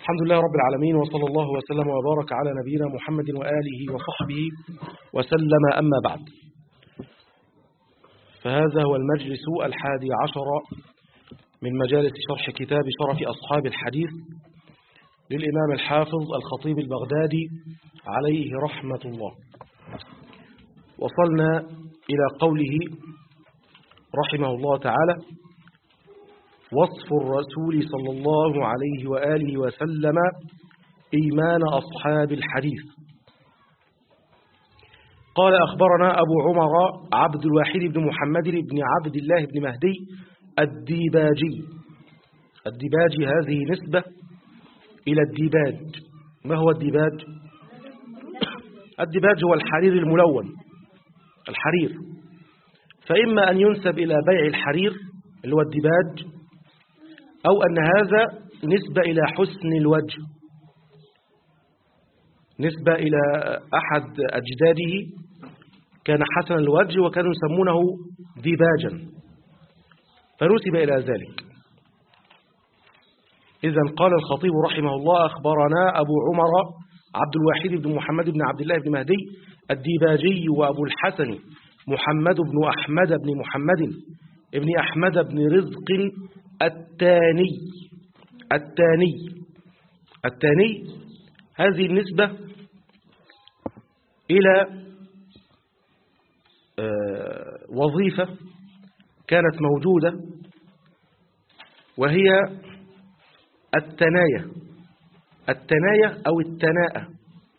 الحمد لله رب العالمين وصلى الله وسلم وبارك على نبينا محمد وآله وصحبه وسلم أما بعد فهذا هو المجلس الحادي عشر من مجالس شرح كتاب شرف أصحاب الحديث للإمام الحافظ الخطيب البغدادي عليه رحمة الله وصلنا إلى قوله رحمه الله تعالى وصف الرسول صلى الله عليه وآله وسلم إيمان أصحاب الحديث قال أخبرنا أبو عمر عبد الواحد بن محمد بن عبد الله بن مهدي الديباجي الديباجي هذه نسبة إلى الديباج ما هو الديباج؟ الديباج هو الحرير الملون الحرير فإما أن ينسب إلى بيع الحرير اللي هو الديباج أو أن هذا نسبة إلى حسن الوجه نسبة إلى أحد أجداده كان حسن الوجه وكانوا يسمونه ديباجا فنسب إلى ذلك إذا قال الخطيب رحمه الله أخبرنا أبو عمر عبد الواحد بن محمد بن عبد الله بن مهدي الديباجي وأبو الحسن محمد بن أحمد بن محمد ابن أحمد بن رزق التاني التاني التاني هذه النسبة إلى وظيفة كانت موجودة وهي التناية التناية أو التناءة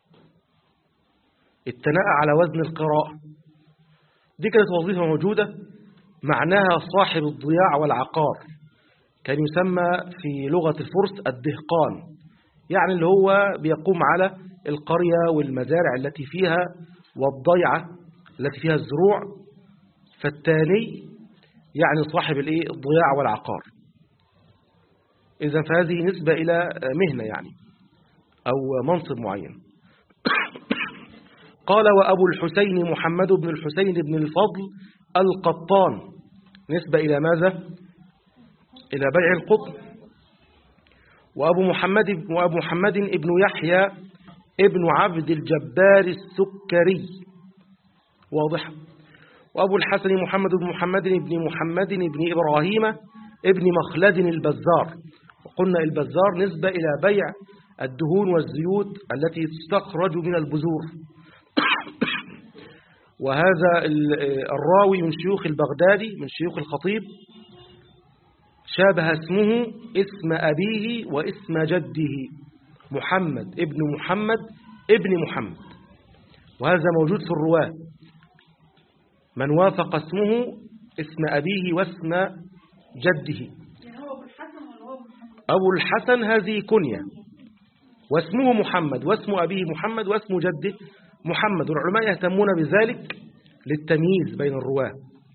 التناءة على وزن القراءة دي كانت وظيفة موجودة معناها صاحب الضياع والعقار كان يسمى في لغة الفرس الدهقان يعني اللي هو بيقوم على القرية والمزارع التي فيها والضيعة التي فيها الزروع فالتالي يعني صاحب الايه الضياع والعقار إذا فهذه نسبة إلى مهنة يعني أو منصب معين قال وأبو الحسين محمد بن الحسين بن الفضل القطان نسبة إلى ماذا؟ إلى بيع القطن وأبو محمد وأبو محمد ابن يحيى ابن عبد الجبار السكري واضح وأبو الحسن محمد بن محمد بن محمد بن إبراهيم ابن مخلد البزار وقلنا البزار نسبة إلى بيع الدهون والزيوت التي تستخرج من البذور وهذا الراوي من شيوخ البغدادي من شيوخ الخطيب شابه اسمه اسم أبيه واسم جده محمد ابن محمد ابن محمد وهذا موجود في الرواة من وافق اسمه اسم أبيه واسم جده أبو الحسن هذه كنية واسمه محمد واسم أبيه محمد واسم جده محمد والعلماء يهتمون بذلك للتمييز بين الرواة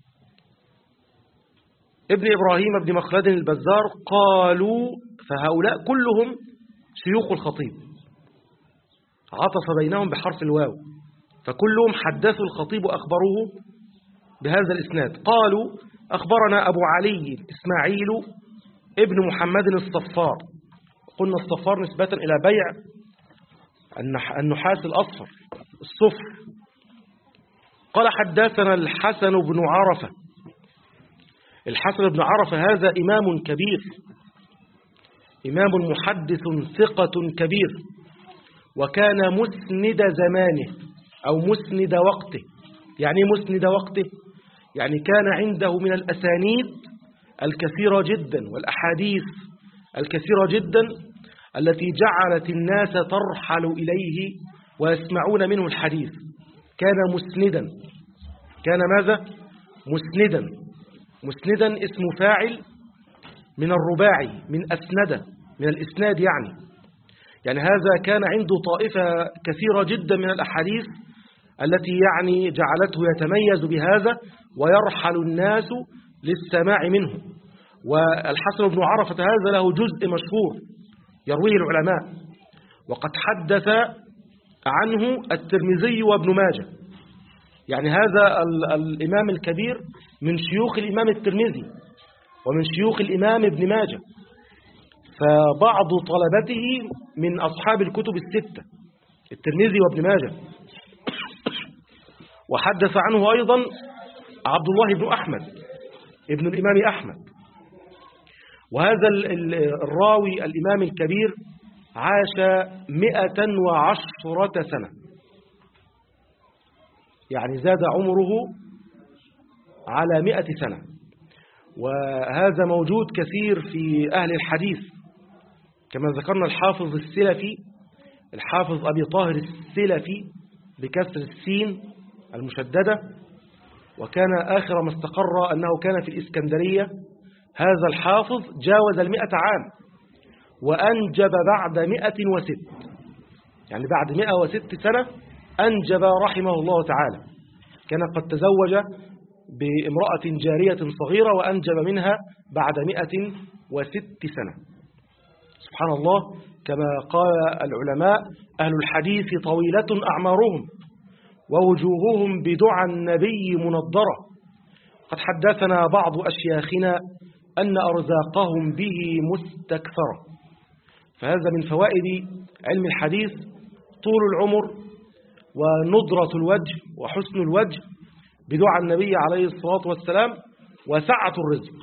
ابن إبراهيم بن مخلد البزار قالوا فهؤلاء كلهم شيوخ الخطيب عطف بينهم بحرف الواو فكلهم حدثوا الخطيب وأخبروه بهذا الإسناد قالوا أخبرنا أبو علي إسماعيل ابن محمد الصفار قلنا الصفار نسبة إلى بيع النحاس الأصفر الصفر قال حدثنا الحسن بن عرفة الحسن بن عرفة هذا إمام كبير إمام محدث ثقة كبير وكان مسند زمانه أو مسند وقته يعني مسند وقته يعني كان عنده من الأسانيد الكثيرة جدا والأحاديث الكثيرة جدا التي جعلت الناس ترحل إليه ويسمعون منه الحديث كان مسندا كان ماذا؟ مسندا مسندا اسم فاعل من الرباعي من أسند من الإسناد يعني يعني هذا كان عنده طائفة كثيرة جدا من الأحاديث التي يعني جعلته يتميز بهذا ويرحل الناس للسماع منه والحسن بن عرفة هذا له جزء مشهور يرويه العلماء وقد حدث عنه الترمذي وابن ماجه يعني هذا الإمام الكبير من شيوخ الإمام الترمذي ومن شيوخ الإمام ابن ماجه ف فبعض طلبته من أصحاب الكتب الستة الترمذي وابن ماجه وحدث عنه أيضا عبد الله بن أحمد ابن الإمام أحمد وهذا الراوي الإمام الكبير عاش مئة وعشرة سنة يعني زاد عمره على مئة سنة وهذا موجود كثير في أهل الحديث كما ذكرنا الحافظ السلفي الحافظ أبي طاهر السلفي بكسر السين المشددة وكان آخر ما استقر أنه كان في الإسكندرية هذا الحافظ جاوز المئة عام وأنجب بعد مئة وست يعني بعد مئة وست سنة أنجب رحمه الله تعالى كان قد تزوج بامرأة جارية صغيرة وأنجب منها بعد مئة وست سنة سبحان الله كما قال العلماء أهل الحديث طويلة أعمارهم ووجوههم بدعى النبي منضرة قد حدثنا بعض أشياخنا أن أرزاقهم به مستكثرة فهذا من فوائد علم الحديث طول العمر ونضرة الوجه وحسن الوجه بدعاء النبي عليه الصلاة والسلام وسعة الرزق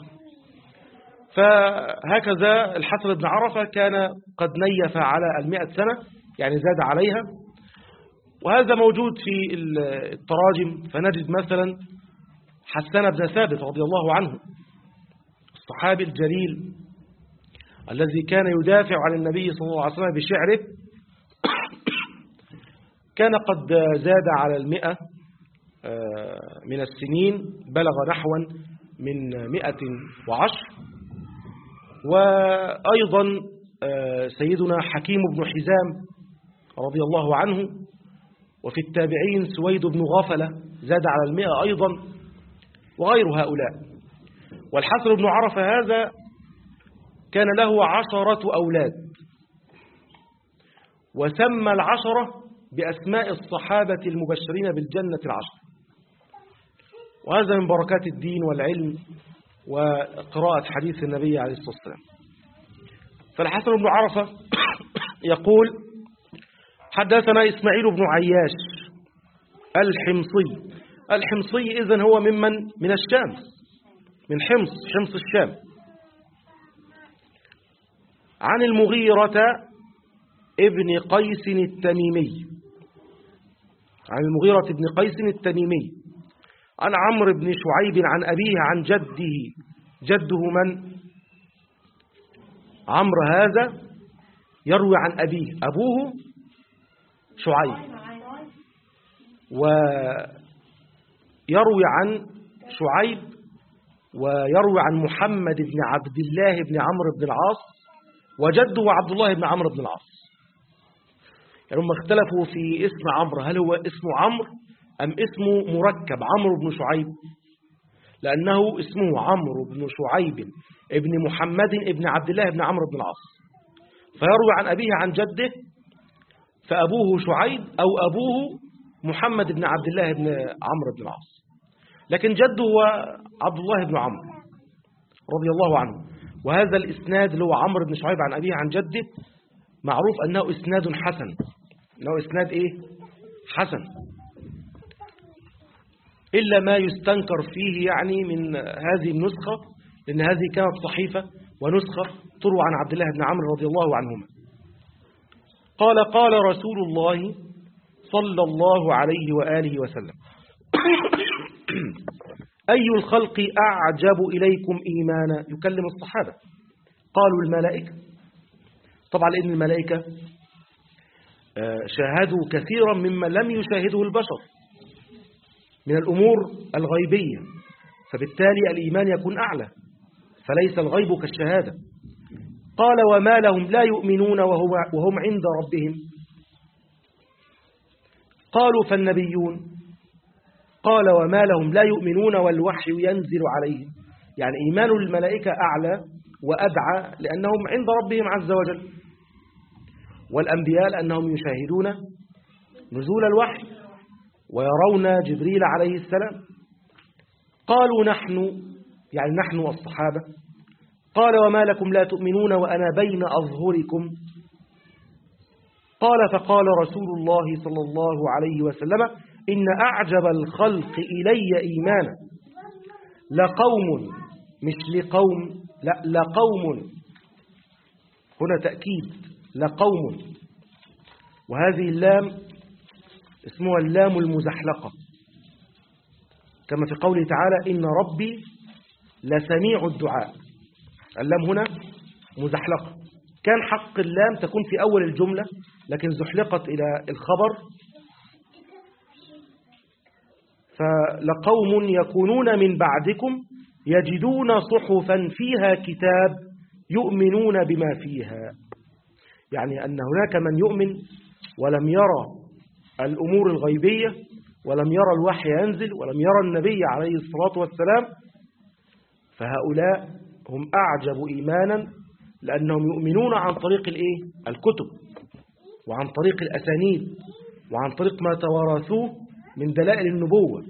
فهكذا الحسن بن عرفة كان قد نيف على المئة سنة يعني زاد عليها وهذا موجود في التراجم فنجد مثلا حسان بن ثابت رضي الله عنه الصحابي الجليل الذي كان يدافع عن النبي صلى الله عليه وسلم بشعره كان قد زاد على المئة من السنين بلغ نحوا من مئة وعشر وأيضا سيدنا حكيم بن حزام رضي الله عنه وفي التابعين سويد بن غفلة زاد على المئة أيضا وغير هؤلاء والحسن بن عرفة هذا كان له عشرة أولاد وسمى العشرة بأسماء الصحابة المبشرين بالجنة العشر وهذا من بركات الدين والعلم وقراءة حديث النبي عليه الصلاة والسلام فالحسن بن عرفة يقول حدثنا إسماعيل بن عياش الحمصي الحمصي إذن هو ممن من الشام من حمص حمص الشام عن المغيرة ابن قيس التميمي عن المغيرة ابن قيس التميمي عن عمرو بن شعيب عن أبيه عن جده جده من عمرو هذا يروي عن أبيه أبوه شعيب ويروي عن شعيب ويروي عن محمد بن عبد الله بن عمرو بن العاص وجده عبد الله بن عمرو بن العاص يعني هم اختلفوا في اسم عمرو هل هو اسمه عمرو أم اسمه مركب عمرو بن شعيب لأنه اسمه عمرو بن شعيب ابن محمد ابن عبد الله بن عمرو بن العاص فيروي عن أبيه عن جده فأبوه شعيب أو أبوه محمد بن عبد الله بن عمرو بن العاص لكن جده هو عبد الله بن عمرو رضي الله عنه وهذا الإسناد اللي هو عمرو بن شعيب عن أبيه عن جده معروف أنه إسناد حسن أنه إسناد إيه حسن إلا ما يستنكر فيه يعني من هذه النسخة لأن هذه كانت صحيفة ونسخة تروى عن عبد الله بن عمرو رضي الله عنهما قال قال رسول الله صلى الله عليه وآله وسلم أي الخلق أعجب إليكم إيمانا يكلم الصحابة قالوا الملائكة طبعا لأن الملائكة شاهدوا كثيرا مما لم يشاهده البشر من الأمور الغيبية فبالتالي الإيمان يكون أعلى فليس الغيب كالشهادة قال وما لهم لا يؤمنون وهم, وهم عند ربهم قالوا فالنبيون قال وما لهم لا يؤمنون والوحي ينزل عليهم يعني إيمان الملائكة أعلى وأدعى لأنهم عند ربهم عز وجل والأنبياء لأنهم يشاهدون نزول الوحي ويرون جبريل عليه السلام قالوا نحن يعني نحن الصحابة قال وما لكم لا تؤمنون وأنا بين أظهركم قال فقال رسول الله صلى الله عليه وسلم إن أعجب الخلق إلي إيمانا لقوم مش لقوم لا لقوم هنا تأكيد لقوم وهذه اللام اسمها اللام المزحلقة كما في قوله تعالى إن ربي لسميع الدعاء اللام هنا مزحلقة كان حق اللام تكون في أول الجملة لكن زحلقت إلى الخبر فلقوم يكونون من بعدكم يجدون صحفا فيها كتاب يؤمنون بما فيها يعني أن هناك من يؤمن ولم يرى الأمور الغيبية ولم يرى الوحي ينزل ولم يرى النبي عليه الصلاة والسلام فهؤلاء هم أعجب إيمانا لأنهم يؤمنون عن طريق الإيه؟ الكتب وعن طريق الأسانيد وعن طريق ما توارثوه من دلائل النبوة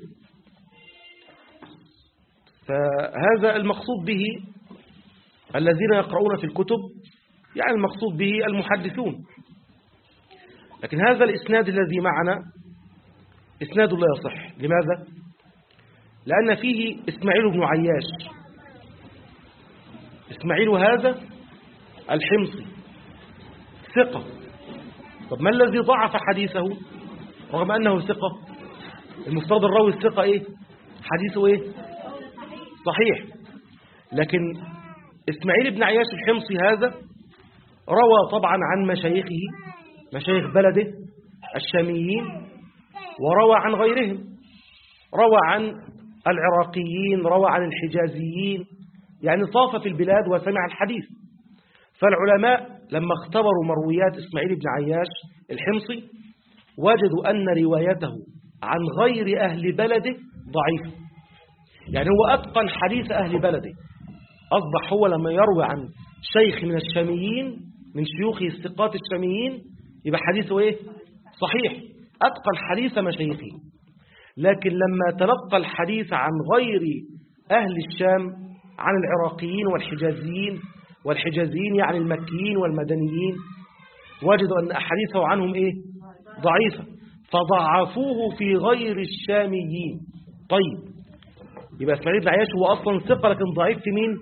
فهذا المقصود به الذين يقرؤون في الكتب يعني المقصود به المحدثون لكن هذا الإسناد الذي معنا إسناد لا يصح لماذا؟ لأن فيه إسماعيل بن عياش إسماعيل هذا الحمصي ثقة طب ما الذي ضعف حديثه رغم أنه ثقة المفترض الراوي الثقة إيه حديثه إيه صحيح لكن إسماعيل بن عياش الحمصي هذا روى طبعا عن مشايخه مشايخ بلده الشاميين وروى عن غيرهم روى عن العراقيين روى عن الحجازيين يعني طاف في البلاد وسمع الحديث فالعلماء لما اختبروا مرويات إسماعيل بن عياش الحمصي وجدوا أن روايته عن غير أهل بلده ضعيفة يعني هو أتقن حديث أهل بلده أصبح هو لما يروي عن شيخ من الشاميين من شيوخه الثقات الشاميين يبقى حديثه إيه؟ صحيح أتقن حديث مشايخه لكن لما تلقى الحديث عن غير أهل الشام عن العراقيين والحجازيين والحجازيين يعني المكيين والمدنيين وجدوا أن أحاديثه عنهم إيه؟ ضعيفة فضعفوه في غير الشاميين طيب يبقى اسماعيل بن عياش هو أصلا ثقة لكن ضعيف في مين؟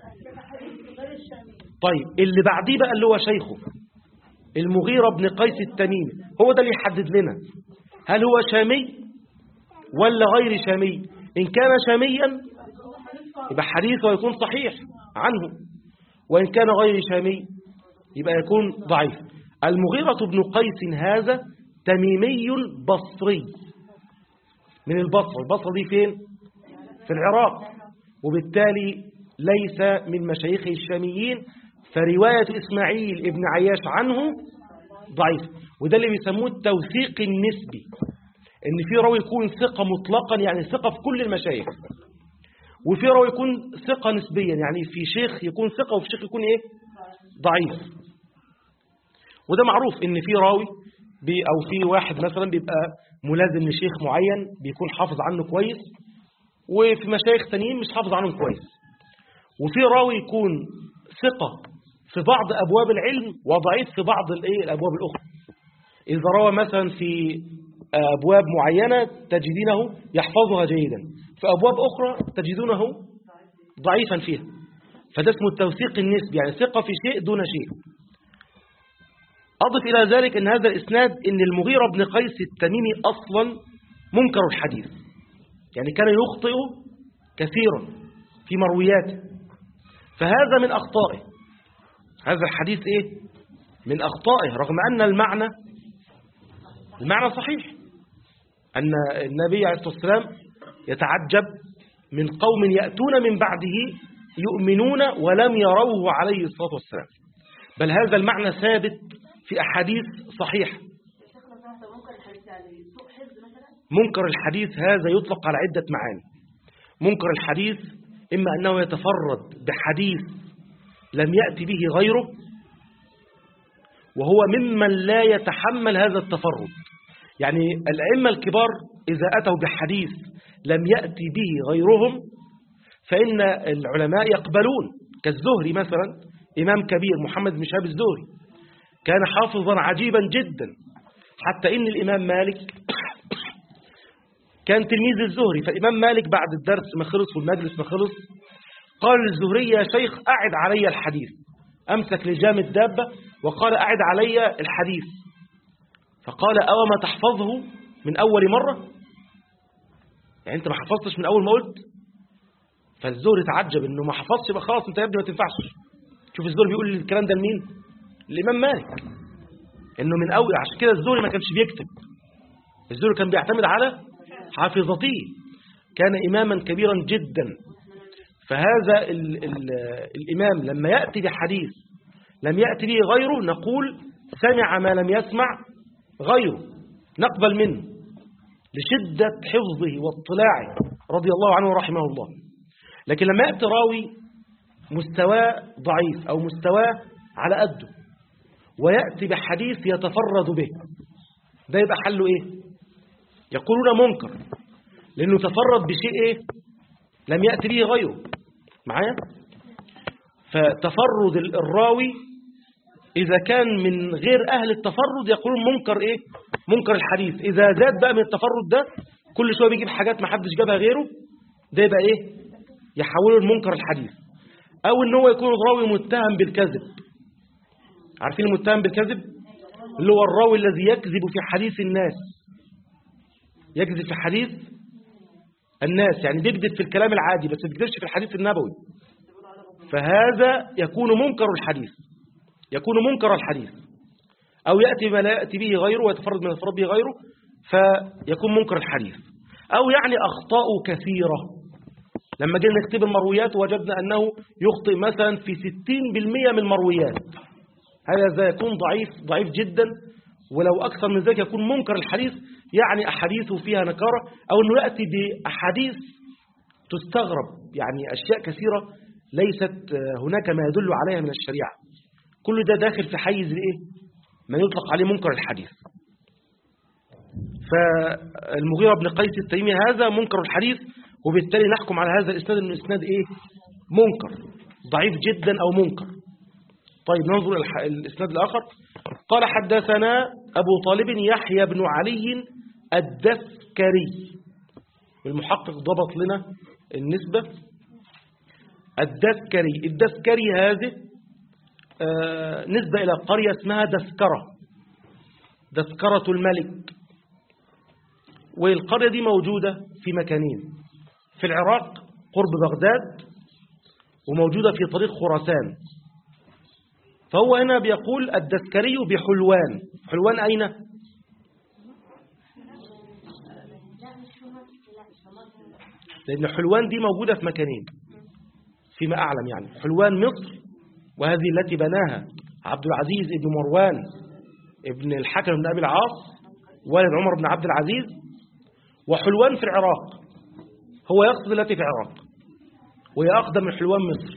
طيب اللي بعديه بقى اللي هو شيخه المغيرة بن قيس التميمي هو ده اللي يحدد لنا هل هو شامي ولا غير شامي إن كان شاميا يبقى حديثه يكون صحيح عنه وإن كان غير شامي يبقى يكون ضعيف المغيرة بن قيس هذا تميمي بصري من البصر البصرة دي فين في العراق وبالتالي ليس من مشايخه الشاميين فرواية إسماعيل ابن عياش عنه ضعيف وده اللي بيسموه التوثيق النسبي ان في راوي يكون ثقة مطلقا يعني ثقة في كل المشايخ وفي راوي يكون ثقة نسبيا يعني في شيخ يكون ثقة وفي شيخ يكون ايه ضعيف وده معروف ان في راوي بي او في واحد مثلا بيبقى ملازم لشيخ معين بيكون حافظ عنه كويس وفي مشايخ تانيين مش حافظ عنهم كويس وفي راوي يكون ثقة في بعض أبواب العلم وضعيف في بعض الايه الأبواب الأخرى إذا روى مثلا في أبواب معينة تجدينه يحفظها جيدا في أبواب أخرى تجدونه ضعيفا فيها فده اسمه التوثيق النسبي يعني ثقة في شيء دون شيء أضف إلى ذلك أن هذا الإسناد أن المغيرة بن قيس التميمي أصلا منكر الحديث يعني كان يخطئ كثيرا في مروياته فهذا من أخطائه هذا الحديث إيه؟ من أخطائه رغم أن المعنى المعنى صحيح أن النبي عليه الصلاة والسلام يتعجب من قوم يأتون من بعده يؤمنون ولم يروه عليه الصلاة والسلام بل هذا المعنى ثابت في أحاديث صحيحة منكر الحديث هذا يطلق على عدة معاني منكر الحديث إما أنه يتفرد بحديث لم يأتي به غيره وهو ممن لا يتحمل هذا التفرد يعني الأئمة الكبار إذا أتوا بحديث لم يأتي به غيرهم فإن العلماء يقبلون كالزهري مثلا إمام كبير محمد بن شهاب الزهري كان حافظا عجيبا جدا حتى إن الإمام مالك كان تلميذ الزهري فالإمام مالك بعد الدرس ما خلص والمجلس ما خلص قال للزهري يا شيخ أعد علي الحديث أمسك لجام الدابة وقال أعد علي الحديث فقال أو ما تحفظه من أول مرة يعني أنت ما حفظتش من أول ما قلت فالزهري تعجب أنه ما حفظش يبقى خلاص أنت يا ابني ما تنفعش شوف الزهري بيقول الكلام ده لمين الإمام مالك أنه من أول عشان كده الزهري ما كانش بيكتب الزهري كان بيعتمد على حافظته كان إماما كبيرا جدا فهذا ال ال الإمام لما يأتي بحديث لم يأتي به غيره نقول سمع ما لم يسمع غيره نقبل منه لشدة حفظه واطلاعه رضي الله عنه ورحمه الله لكن لما يأتي راوي مستواه ضعيف أو مستواه على قده ويأتي بحديث يتفرد به ده يبقى حله إيه يقولون منكر لأنه تفرد بشيء إيه لم يأتي به غيره معايا فتفرد الراوي إذا كان من غير أهل التفرد يقولون منكر إيه منكر الحديث إذا زاد بقى من التفرد ده كل شوية بيجيب حاجات ما حدش جابها غيره ده يبقى إيه يحوله المنكر الحديث أو إن هو يكون راوي متهم بالكذب عارفين المتهم بالكذب اللي هو الراوي الذي يكذب في حديث الناس يكذب في حديث الناس يعني بيكذب في الكلام العادي بس ما بيكذبش في الحديث النبوي فهذا يكون منكر الحديث يكون منكر الحديث أو يأتي ما لا يأتي به غيره ويتفرد من يتفرد به غيره فيكون منكر الحديث أو يعني أخطاء كثيرة لما جينا نكتب المرويات وجدنا أنه يخطئ مثلا في 60% من المرويات هذا يكون ضعيف ضعيف جدا ولو أكثر من ذلك يكون منكر الحديث يعني أحاديثه فيها نكارة أو أنه يأتي بأحاديث تستغرب يعني أشياء كثيرة ليست هناك ما يدل عليها من الشريعة كل ده داخل في حيز الإيه؟ ما يطلق عليه منكر الحديث فالمغيرة بن قيس التيمي هذا منكر الحديث وبالتالي نحكم على هذا الإسناد أنه إسناد إيه؟ منكر ضعيف جدا أو منكر طيب ننظر الإسناد الآخر قال حدثنا أبو طالب يحيى بن علي الدسكري المحقق ضبط لنا النسبة الدسكري الدسكري هذه آه نسبة إلى قرية اسمها دسكرة دسكرة الملك والقرية دي موجودة في مكانين في العراق قرب بغداد وموجودة في طريق خراسان فهو هنا بيقول الدسكري بحلوان حلوان أين؟ لأن حلوان دي موجودة في مكانين فيما أعلم يعني حلوان مصر وهذه التي بناها عبد العزيز ابن مروان ابن الحكم بن أبي العاص والد عمر بن عبد العزيز وحلوان في العراق هو يقصد التي في العراق وهي أقدم من حلوان مصر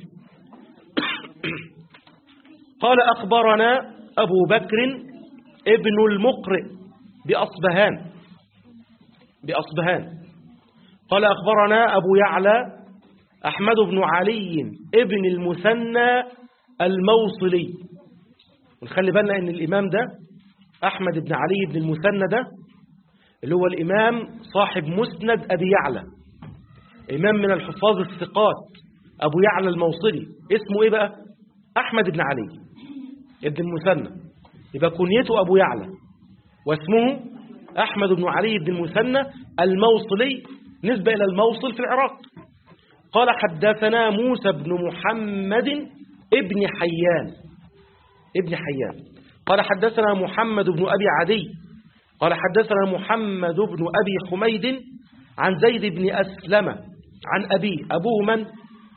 قال أخبرنا أبو بكر ابن المقرئ بأصبهان بأصبهان قال أخبرنا أبو يعلى أحمد بن علي ابن المثنى الموصلي ونخلي بالنا أن الإمام ده أحمد بن علي بن المثنى ده اللي هو الإمام صاحب مسند أبي يعلى إمام من الحفاظ الثقات أبو يعلى الموصلي اسمه إيه بقى أحمد بن علي ابن المثنى يبقى كنيته أبو يعلى واسمه أحمد بن علي بن المثنى الموصلي نسبة إلى الموصل في العراق قال حدثنا موسى بن محمد ابن حيان ابن حيان قال حدثنا محمد بن أبي عدي قال حدثنا محمد بن أبي حميد عن زيد بن أسلم عن أبيه أبوه من؟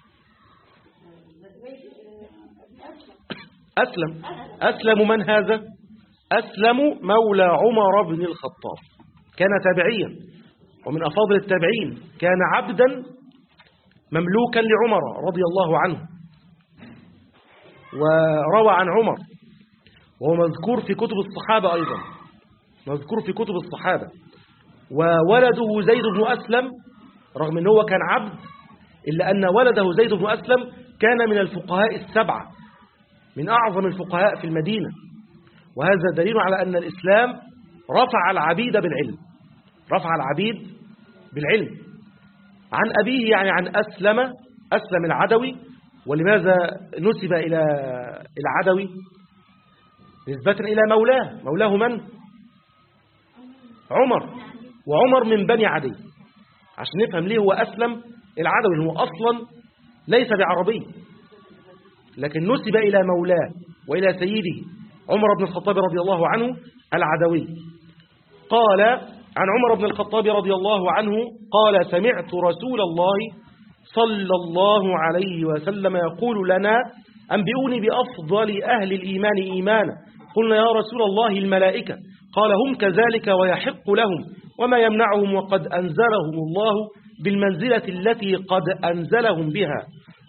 أسلم أسلم من هذا؟ أسلم مولى عمر بن الخطاب كان تابعيا ومن أفاضل التابعين كان عبدا مملوكا لعمر رضي الله عنه وروى عن عمر وهو مذكور في كتب الصحابة أيضا مذكور في كتب الصحابة وولده زيد بن أسلم رغم أنه هو كان عبد إلا أن ولده زيد بن أسلم كان من الفقهاء السبعة من أعظم الفقهاء في المدينة وهذا دليل على أن الإسلام رفع العبيد بالعلم رفع العبيد بالعلم عن أبيه يعني عن أسلم أسلم العدوي ولماذا نسب إلى العدوي نسبة إلى مولاه مولاه من؟ عمر وعمر من بني عدي عشان نفهم ليه هو أسلم العدوي هو أصلا ليس بعربي لكن نسب إلى مولاه وإلى سيده عمر بن الخطاب رضي الله عنه العدوي قال عن عمر بن الخطاب رضي الله عنه قال سمعت رسول الله صلى الله عليه وسلم يقول لنا أنبئوني بأفضل أهل الإيمان إيمانا قلنا يا رسول الله الملائكة قال هم كذلك ويحق لهم وما يمنعهم وقد أنزلهم الله بالمنزلة التي قد أنزلهم بها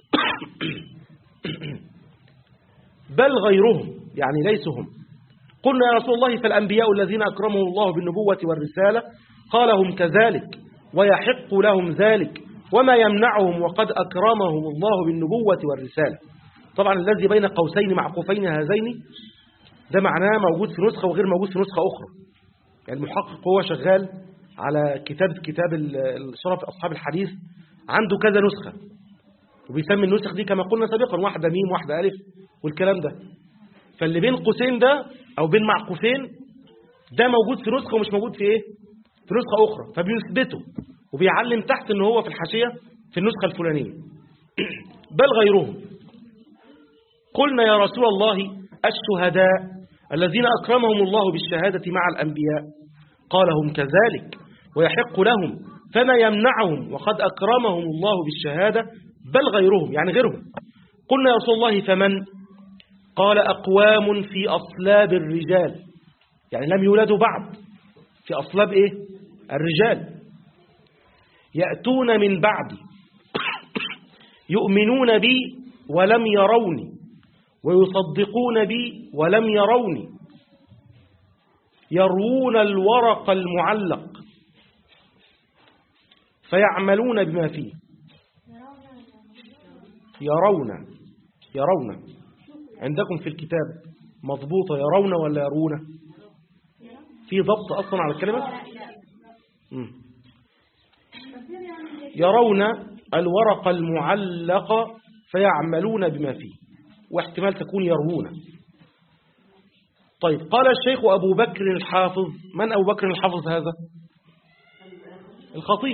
بل غيرهم يعني ليسوا هم قلنا يا رسول الله فالأنبياء الذين أكرمهم الله بالنبوة والرسالة قال هم كذلك ويحق لهم ذلك وما يمنعهم وقد أكرمهم الله بالنبوة والرسالة طبعا الذي بين قوسين معقوفين هذين ده معناه موجود في نسخة وغير موجود في نسخة أخرى يعني المحقق هو شغال على كتاب كتاب الشرف أصحاب الحديث عنده كذا نسخة وبيسمي النسخ دي كما قلنا سابقا واحدة ميم واحدة ألف والكلام ده فاللي بين قوسين ده أو بين معقوفين ده موجود في نسخة ومش موجود في إيه في نسخة أخرى فبيثبته وبيعلم تحت إن هو في الحاشية في النسخة الفلانية بل غيرهم قلنا يا رسول الله الشهداء الذين أكرمهم الله بالشهادة مع الأنبياء قال هم كذلك ويحق لهم فما يمنعهم وقد أكرمهم الله بالشهادة بل غيرهم يعني غيرهم قلنا يا رسول الله فمن قال أقوام في أصلاب الرجال يعني لم يولدوا بعد في أصلاب إيه الرجال يأتون من بعدي يؤمنون بي ولم يروني ويصدقون بي ولم يروني يروون الورق المعلق فيعملون بما فيه يرون يرون عندكم في الكتاب مضبوطة يرون ولا يرون في ضبط أصلا على الكلمة مم. يرون الورق المعلق فيعملون بما فيه واحتمال تكون يروون طيب قال الشيخ أبو بكر الحافظ من أبو بكر الحافظ هذا الخطيب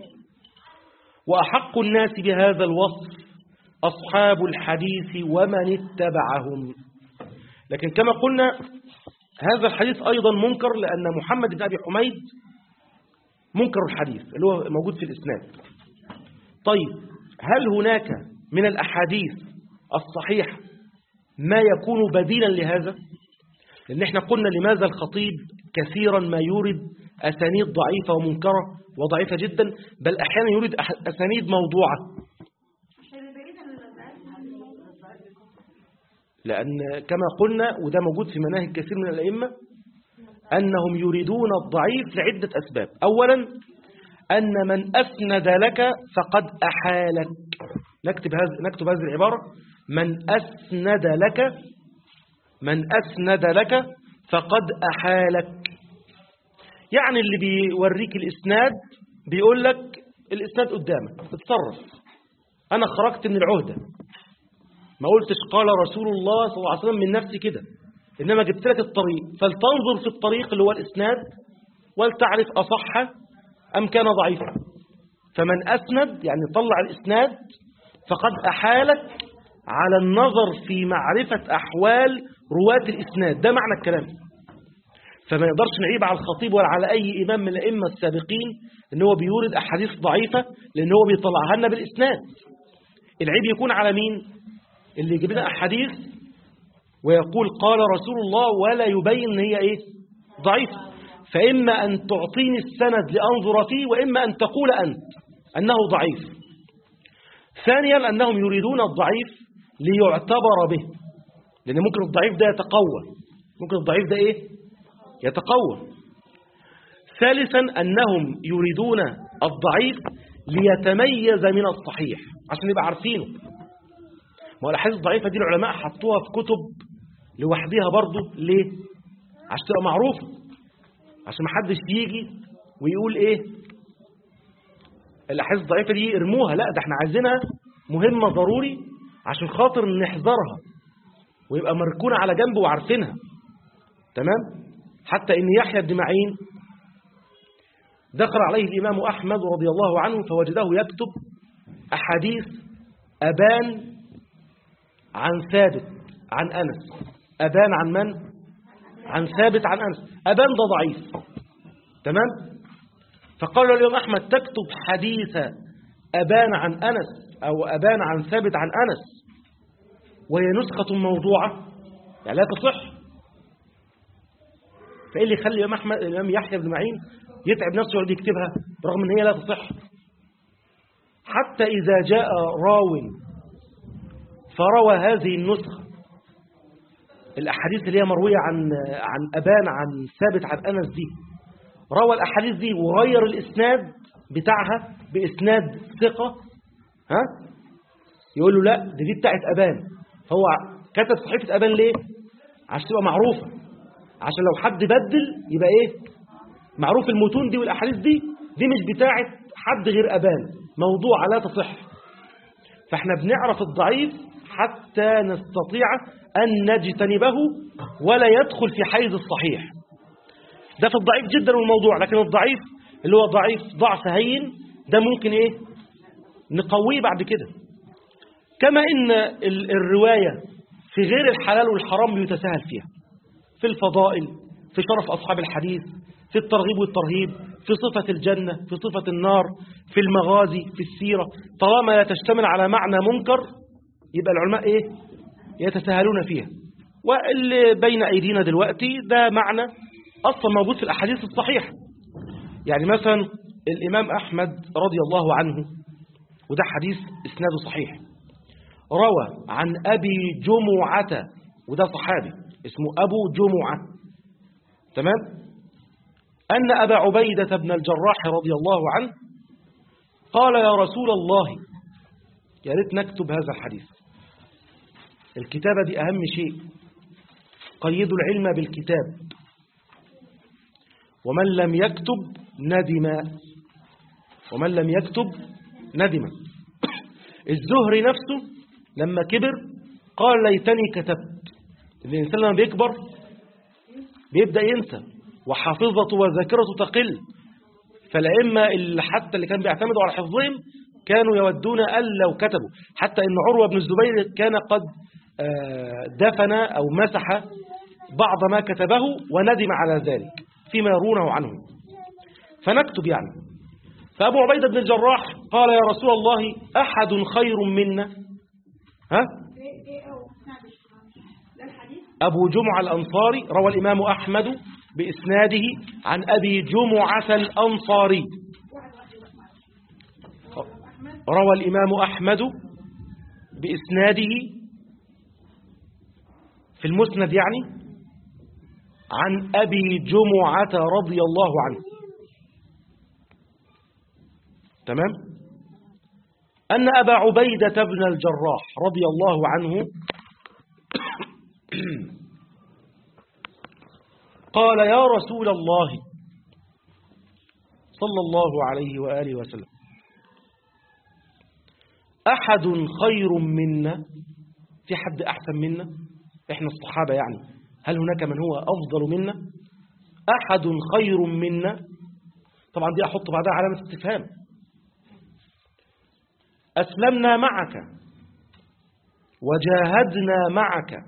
وأحق الناس بهذا الوصف أصحاب الحديث ومن اتبعهم لكن كما قلنا هذا الحديث أيضا منكر لأن محمد بن أبي حميد منكر الحديث اللي هو موجود في الإسناد طيب هل هناك من الأحاديث الصحيحة ما يكون بديلا لهذا لأن احنا قلنا لماذا الخطيب كثيرا ما يورد أسانيد ضعيفة ومنكرة وضعيفة جدا بل أحيانا يورد أسانيد موضوعة لأن كما قلنا وده موجود في مناهج كثير من الأئمة أنهم يريدون الضعيف لعدة أسباب أولا أن من أسند لك فقد أحالك نكتب هذه نكتب هذه العبارة من أسند لك من أسند لك فقد أحالك يعني اللي بيوريك الإسناد بيقول لك الإسناد قدامك اتصرف أنا خرجت من العهدة ما قلتش قال رسول الله صلى الله عليه وسلم من نفسي كده إنما جبت لك الطريق فلتنظر في الطريق اللي هو الإسناد ولتعرف أصح أم كان ضعيفا فمن أسند يعني طلع الإسناد فقد أحالك على النظر في معرفة أحوال رواة الإسناد ده معنى الكلام فما يقدرش نعيب على الخطيب ولا على أي إمام من الأئمة السابقين إن هو بيورد أحاديث ضعيفة لأن هو بيطلعها لنا بالإسناد العيب يكون على مين اللي يجيب لنا أحاديث ويقول قال رسول الله ولا يبين ان هي إيه ضعيفة فإما أن تعطيني السند لأنظر فيه وإما أن تقول أنت أنه ضعيف ثانيا أنهم يريدون الضعيف ليعتبر به لأن ممكن الضعيف ده يتقوى ممكن الضعيف ده إيه يتقوى ثالثا أنهم يريدون الضعيف ليتميز من الصحيح عشان يبقى عارفينه ما هو الأحاديث الضعيفة دي العلماء حطوها في كتب لوحدها برضه ليه عشان تبقى معروفة عشان ما حدش يجي ويقول ايه الأحاديث الضعيفة دي ارموها لا ده احنا عايزينها مهمة ضروري عشان خاطر نحذرها ويبقى مركونة على جنب وعارفينها تمام حتى ان يحيى بن معين دخل عليه الإمام أحمد رضي الله عنه فوجده يكتب أحاديث أبان عن ثابت عن أنس أبان عن من؟ عن ثابت عن أنس أبان ده ضعيف تمام؟ فقال له اليوم أحمد تكتب حديث أبان عن أنس أو أبان عن ثابت عن أنس وهي نسخة موضوعة يعني لا تصح فإيه اللي يخلي الإمام أحمد الإمام يحيى بن معين يتعب نفسه ويقعد يكتبها برغم ان هي لا تصح حتى إذا جاء راو فروى هذه النسخة الأحاديث اللي هي مروية عن عن أبان عن ثابت عن أنس دي روى الأحاديث دي وغير الإسناد بتاعها بإسناد ثقة ها يقول له لا دي, دي بتاعت أبان هو كتب صحيفة أبان ليه عشان تبقى معروفة عشان لو حد بدل يبقى إيه معروف المتون دي والأحاديث دي دي مش بتاعت حد غير أبان موضوع لا تصح فاحنا بنعرف الضعيف حتى نستطيع أن نجتنبه ولا يدخل في حيز الصحيح ده في الضعيف جدا والموضوع لكن الضعيف اللي هو ضعيف ضعف هين ده ممكن ايه نقويه بعد كده كما ان الرواية في غير الحلال والحرام بيتساهل فيها في الفضائل في شرف أصحاب الحديث في الترغيب والترهيب في صفة الجنة في صفة النار في المغازي في السيرة طالما لا تشتمل على معنى منكر يبقى العلماء إيه يتساهلون فيها واللي بين أيدينا دلوقتي ده معنى أصلا موجود في الأحاديث الصحيحة يعني مثلا الإمام أحمد رضي الله عنه وده حديث إسناده صحيح روى عن أبي جمعة وده صحابي اسمه أبو جمعة تمام أن أبا عبيدة بن الجراح رضي الله عنه قال يا رسول الله يا ريت نكتب هذا الحديث الكتابة دي أهم شيء قيدوا العلم بالكتاب ومن لم يكتب ندم ومن لم يكتب ندم الزهري نفسه لما كبر قال ليتني كتبت الإنسان لما بيكبر بيبدأ ينسى وحافظته وذاكرته تقل فالأئمة اللي حتى اللي كان بيعتمدوا على حفظهم كانوا يودون أن لو كتبوا حتى أن عروة بن الزبير كان قد دفن أو مسح بعض ما كتبه وندم على ذلك فيما يرونه عنه فنكتب يعني فأبو عبيدة بن الجراح قال يا رسول الله أحد خير منا ها أبو جمعة الأنصاري روى الإمام أحمد بإسناده عن أبي جمعة الأنصاري روى الإمام أحمد بإسناده في المسند يعني عن أبي جمعة رضي الله عنه تمام أن أبا عبيدة بن الجراح رضي الله عنه قال يا رسول الله صلى الله عليه وآله وسلم أحد خير منا في حد أحسن منا إحنا الصحابة يعني هل هناك من هو أفضل منا أحد خير منا طبعا دي أحط بعدها علامة استفهام أسلمنا معك وجاهدنا معك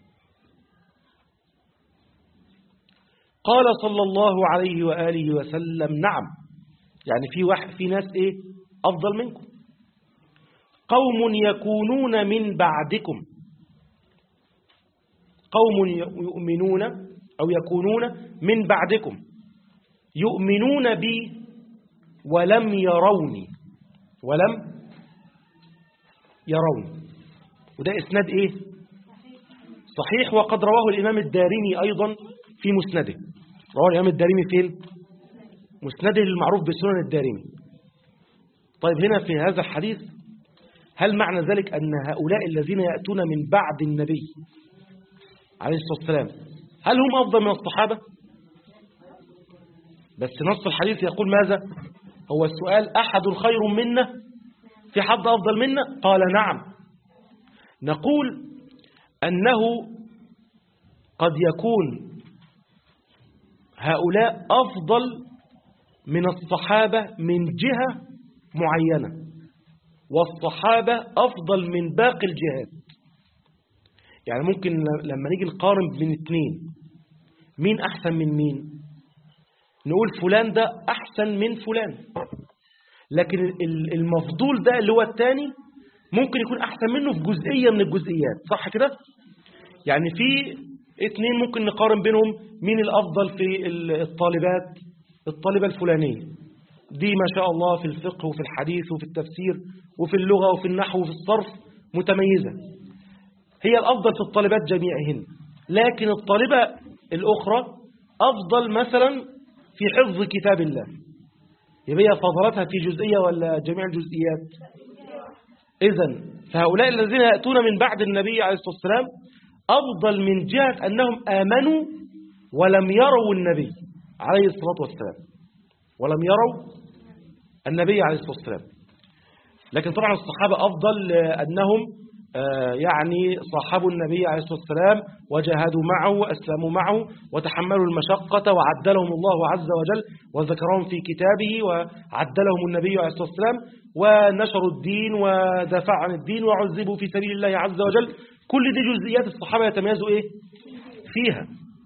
قال صلى الله عليه وآله وسلم نعم يعني في واحد في ناس إيه أفضل منكم قوم يكونون من بعدكم قوم يؤمنون أو يكونون من بعدكم يؤمنون بي ولم يروني ولم يروني وده إسناد إيه صحيح وقد رواه الإمام الدارمي أيضا في مسنده رواه الإمام الدارمي فين مسنده المعروف بسنن الدارمي طيب هنا في هذا الحديث هل معنى ذلك أن هؤلاء الذين يأتون من بعد النبي عليه الصلاة والسلام هل هم أفضل من الصحابة بس نص الحديث يقول ماذا هو السؤال أحد خير منا في حد أفضل منا قال نعم نقول أنه قد يكون هؤلاء أفضل من الصحابة من جهة معينة والصحابة أفضل من باقي الجهات يعني ممكن لما نيجي نقارن بين اثنين مين أحسن من مين نقول فلان ده أحسن من فلان لكن المفضول ده اللي هو الثاني ممكن يكون أحسن منه في جزئية من الجزئيات صح كده يعني في اثنين ممكن نقارن بينهم مين الأفضل في الطالبات الطالبة الفلانية دي ما شاء الله في الفقه وفي الحديث وفي التفسير وفي اللغة وفي النحو وفي الصرف متميزة هي الأفضل في الطالبات جميعهن لكن الطالبة الأخرى أفضل مثلا في حفظ كتاب الله يبقى هي فضلتها في جزئية ولا جميع الجزئيات إذا فهؤلاء الذين يأتون من بعد النبي عليه الصلاة والسلام أفضل من جهة أنهم آمنوا ولم يروا النبي عليه الصلاة والسلام ولم يروا النبي عليه الصلاة والسلام لكن طبعا الصحابة أفضل لأنهم يعني صاحبوا النبي عليه الصلاة والسلام وجاهدوا معه وأسلموا معه وتحملوا المشقة وعدلهم الله عز وجل وذكرهم في كتابه وعدلهم النبي عليه الصلاة والسلام ونشروا الدين ودافعوا عن الدين وعذبوا في سبيل الله عز وجل كل دي جزئيات الصحابة يتميزوا إيه؟ فيها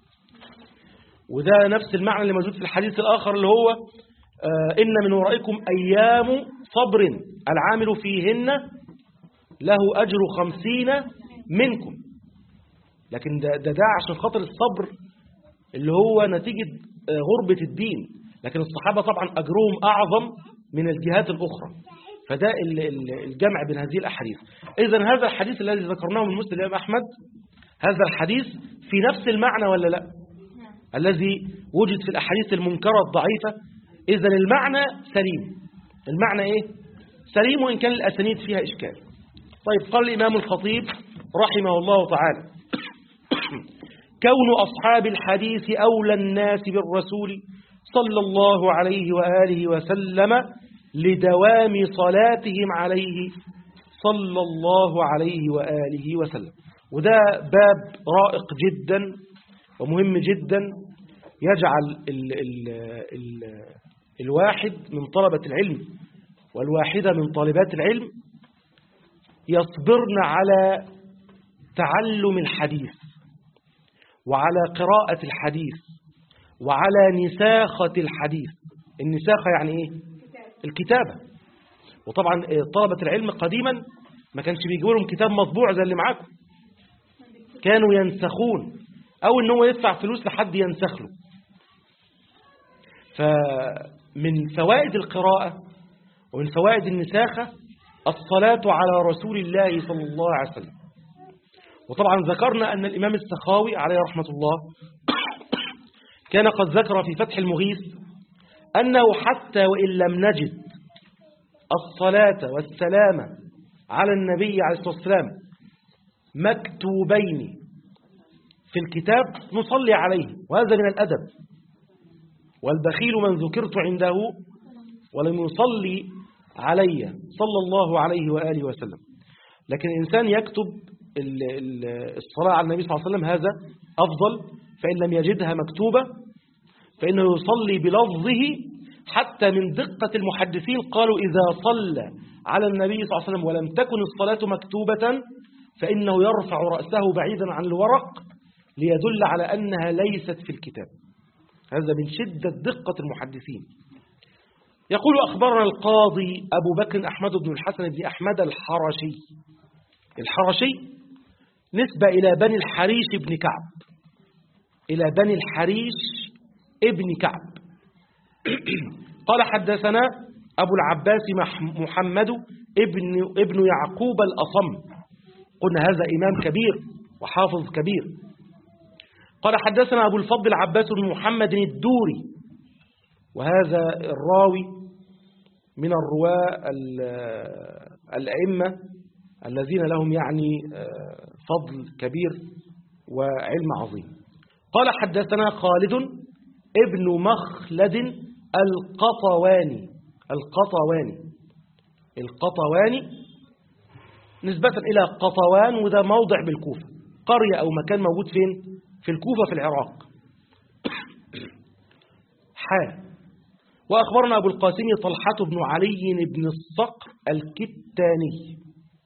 وده نفس المعنى اللي موجود في الحديث الآخر اللي هو آه إن من ورائكم أيام صبر العامل فيهن له أجر خمسين منكم لكن ده, ده, ده عشان خاطر الصبر اللي هو نتيجة غربة الدين لكن الصحابة طبعا أجرهم أعظم من الجهات الأخرى فده الجمع بين هذه الأحاديث إذا هذا الحديث الذي ذكرناه من مسلم الإمام أحمد هذا الحديث في نفس المعنى ولا لا الذي وجد في الأحاديث المنكرة الضعيفة إذا المعنى سليم المعنى إيه سليم وإن كان الأسانيد فيها إشكال طيب قال الإمام الخطيب رحمه الله تعالى كون أصحاب الحديث أولى الناس بالرسول صلى الله عليه وآله وسلم لدوام صلاتهم عليه صلى الله عليه وآله وسلم وده باب رائق جدا ومهم جدا يجعل ال ال ال الواحد من طلبة العلم والواحدة من طالبات العلم يصبرن على تعلم الحديث وعلى قراءة الحديث وعلى نساخة الحديث النساخة يعني ايه الكتابة وطبعا طلبة العلم قديما ما كانش بيجيبوا لهم كتاب مطبوع زي اللي معاكم كانوا ينسخون او ان هو يدفع فلوس لحد ينسخ له فمن فوائد القراءة ومن فوائد النساخة الصلاة على رسول الله صلى الله عليه وسلم وطبعا ذكرنا أن الإمام السخاوي عليه رحمة الله كان قد ذكر في فتح المغيث أنه حتى وإن لم نجد الصلاة والسلام على النبي عليه الصلاة والسلام مكتوبين في الكتاب نصلي عليه وهذا من الأدب والبخيل من ذكرت عنده ولم يصلي علي صلى الله عليه وآله وسلم لكن الإنسان يكتب الصلاة على النبي صلى الله عليه وسلم هذا أفضل فإن لم يجدها مكتوبة فإنه يصلي بلفظه حتى من دقة المحدثين قالوا إذا صلى على النبي صلى الله عليه وسلم ولم تكن الصلاة مكتوبة فإنه يرفع رأسه بعيدا عن الورق ليدل على أنها ليست في الكتاب هذا من شدة دقة المحدثين يقول أخبرنا القاضي أبو بكر أحمد بن الحسن بن أحمد الحرشي الحرشي نسبة إلى بني الحريش بن كعب إلى بني الحريش ابن كعب قال حدثنا أبو العباس محمد ابن, ابن يعقوب الأصم قلنا هذا إمام كبير وحافظ كبير قال حدثنا أبو الفضل عباس بن محمد الدوري وهذا الراوي من الرواة الأئمة الذين لهم يعني فضل كبير وعلم عظيم قال حدثنا خالد ابن مخلد القطواني القطواني القطواني نسبة إلى قطوان وده موضع بالكوفة قرية أو مكان موجود فين في الكوفة في العراق حا وأخبرنا أبو القاسم طلحة بن علي بن الصقر الكتاني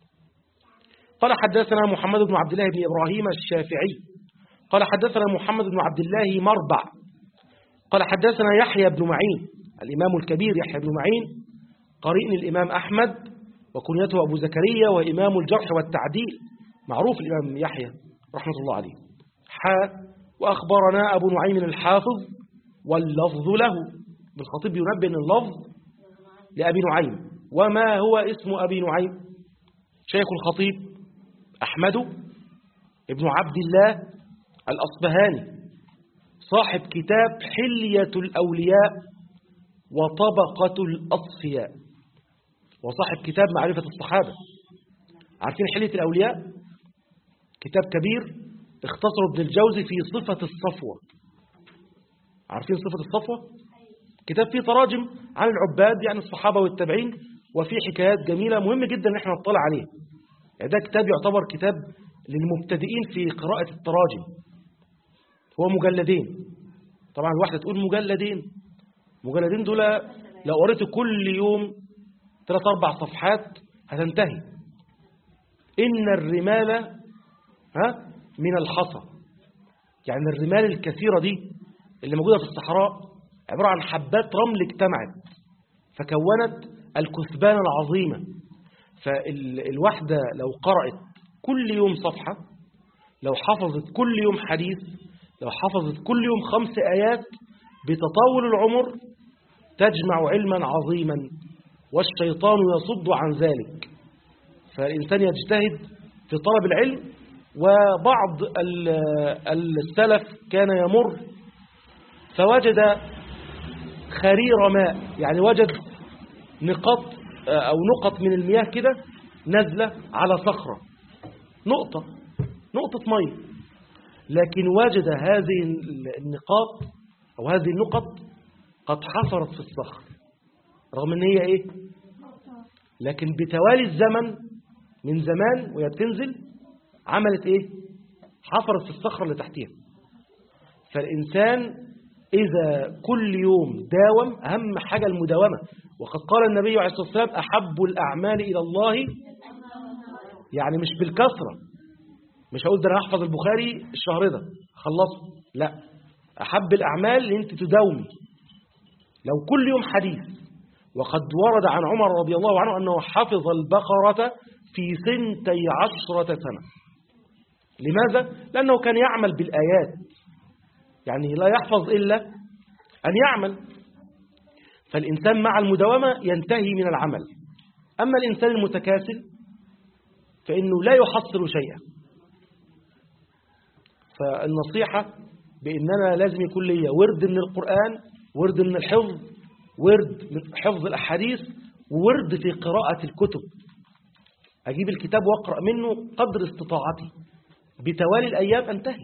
قال حدثنا محمد بن عبد الله بن إبراهيم الشافعي قال حدثنا محمد بن عبد الله مربع قال حدثنا يحيى بن معين الإمام الكبير يحيى بن معين قرين الإمام أحمد وكنيته أبو زكريا وإمام الجرح والتعديل معروف الإمام يحيى رحمة الله عليه حا وأخبرنا أبو نعيم الحافظ واللفظ له بالخطيب ينبه أن اللفظ لأبي نعيم وما هو اسم أبي نعيم شيخ الخطيب أحمد ابن عبد الله الأصبهاني صاحب كتاب حلية الأولياء وطبقة الأصفياء وصاحب كتاب معرفة الصحابة عارفين حلية الأولياء كتاب كبير اختصر ابن الجوزي في صفة الصفوة عارفين صفة الصفوة كتاب فيه تراجم عن العباد يعني الصحابة والتابعين وفيه حكايات جميلة مهم جدا ان احنا نطلع عليه يعني ده كتاب يعتبر كتاب للمبتدئين في قراءة التراجم هو مجلدين طبعا الواحدة تقول مجلدين مجلدين دول لو قريت كل يوم ثلاث أربع صفحات هتنتهي إن الرمال ها من الحصى يعني الرمال الكثيرة دي اللي موجودة في الصحراء عبارة عن حبات رمل اجتمعت فكونت الكثبان العظيمة فالواحدة لو قرأت كل يوم صفحة لو حفظت كل يوم حديث لو حفظت كل يوم خمس آيات بتطاول العمر تجمع علما عظيما والشيطان يصد عن ذلك فالإنسان يجتهد في طلب العلم وبعض السلف كان يمر فوجد خرير ماء يعني وجد نقط أو نقط من المياه كده نازلة على صخرة نقطة نقطة مية لكن وجد هذه النقاط أو هذه النقط قد حفرت في الصخر رغم ان هي ايه لكن بتوالي الزمن من زمان وهي بتنزل عملت ايه حفرت في الصخرة اللي تحتها فالإنسان إذا كل يوم داوم أهم حاجة المداومة وقد قال النبي عليه الصلاة والسلام أحب الأعمال إلى الله يعني مش بالكثرة مش هقول ده أنا أحفظ البخاري الشهر ده خلصه لا أحب الأعمال اللي أنت تداومي لو كل يوم حديث وقد ورد عن عمر رضي الله عنه أنه حفظ البقرة في سنتي عشرة سنة لماذا؟ لأنه كان يعمل بالآيات يعني لا يحفظ إلا أن يعمل فالإنسان مع المداومة ينتهي من العمل أما الإنسان المتكاسل فإنه لا يحصل شيئا فالنصيحة بأننا لازم يكون لي ورد من القرآن ورد من الحفظ ورد من حفظ الأحاديث وورد في قراءة الكتب أجيب الكتاب وأقرأ منه قدر استطاعتي بتوالي الأيام أنتهي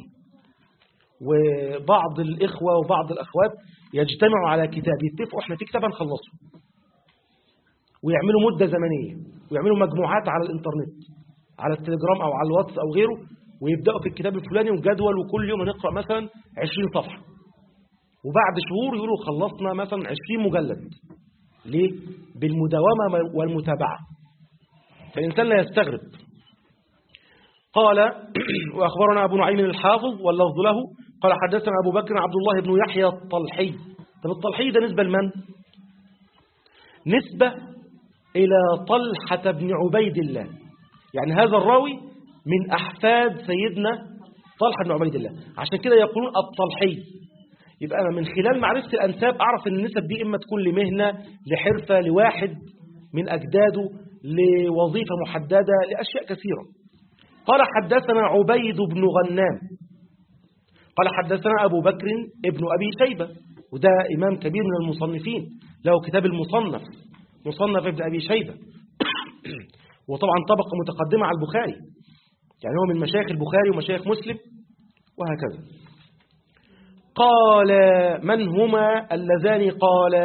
وبعض الإخوة وبعض الأخوات يجتمعوا على كتاب يتفقوا احنا في كتاب هنخلصه ويعملوا مدة زمنية ويعملوا مجموعات على الإنترنت على التليجرام أو على الواتس أو غيره ويبدأوا في الكتاب الفلاني وجدول وكل يوم هنقرأ مثلا 20 صفحة وبعد شهور يقولوا خلصنا مثلا 20 مجلد ليه؟ بالمداومة والمتابعة فالإنسان لا يستغرب قال وأخبرنا أبو نعيم الحافظ واللفظ له قال حدثنا أبو بكر عبد الله بن يحيى الطلحي طب الطلحي ده نسبة لمن؟ نسبة إلى طلحة بن عبيد الله يعني هذا الراوي من أحفاد سيدنا طلحة بن عبيد الله عشان كده يقولون الطلحي يبقى أنا من خلال معرفة الأنساب أعرف أن النسب دي إما تكون لمهنة لحرفة لواحد من أجداده لوظيفة محددة لأشياء كثيرة قال حدثنا عبيد بن غنام قال حدثنا أبو بكر ابن أبي شيبة وده إمام كبير من المصنفين له كتاب المصنف مصنف ابن أبي شيبة وطبعا طبقة متقدمة على البخاري يعني هو من مشايخ البخاري ومشايخ مسلم وهكذا قال من هما اللذان قال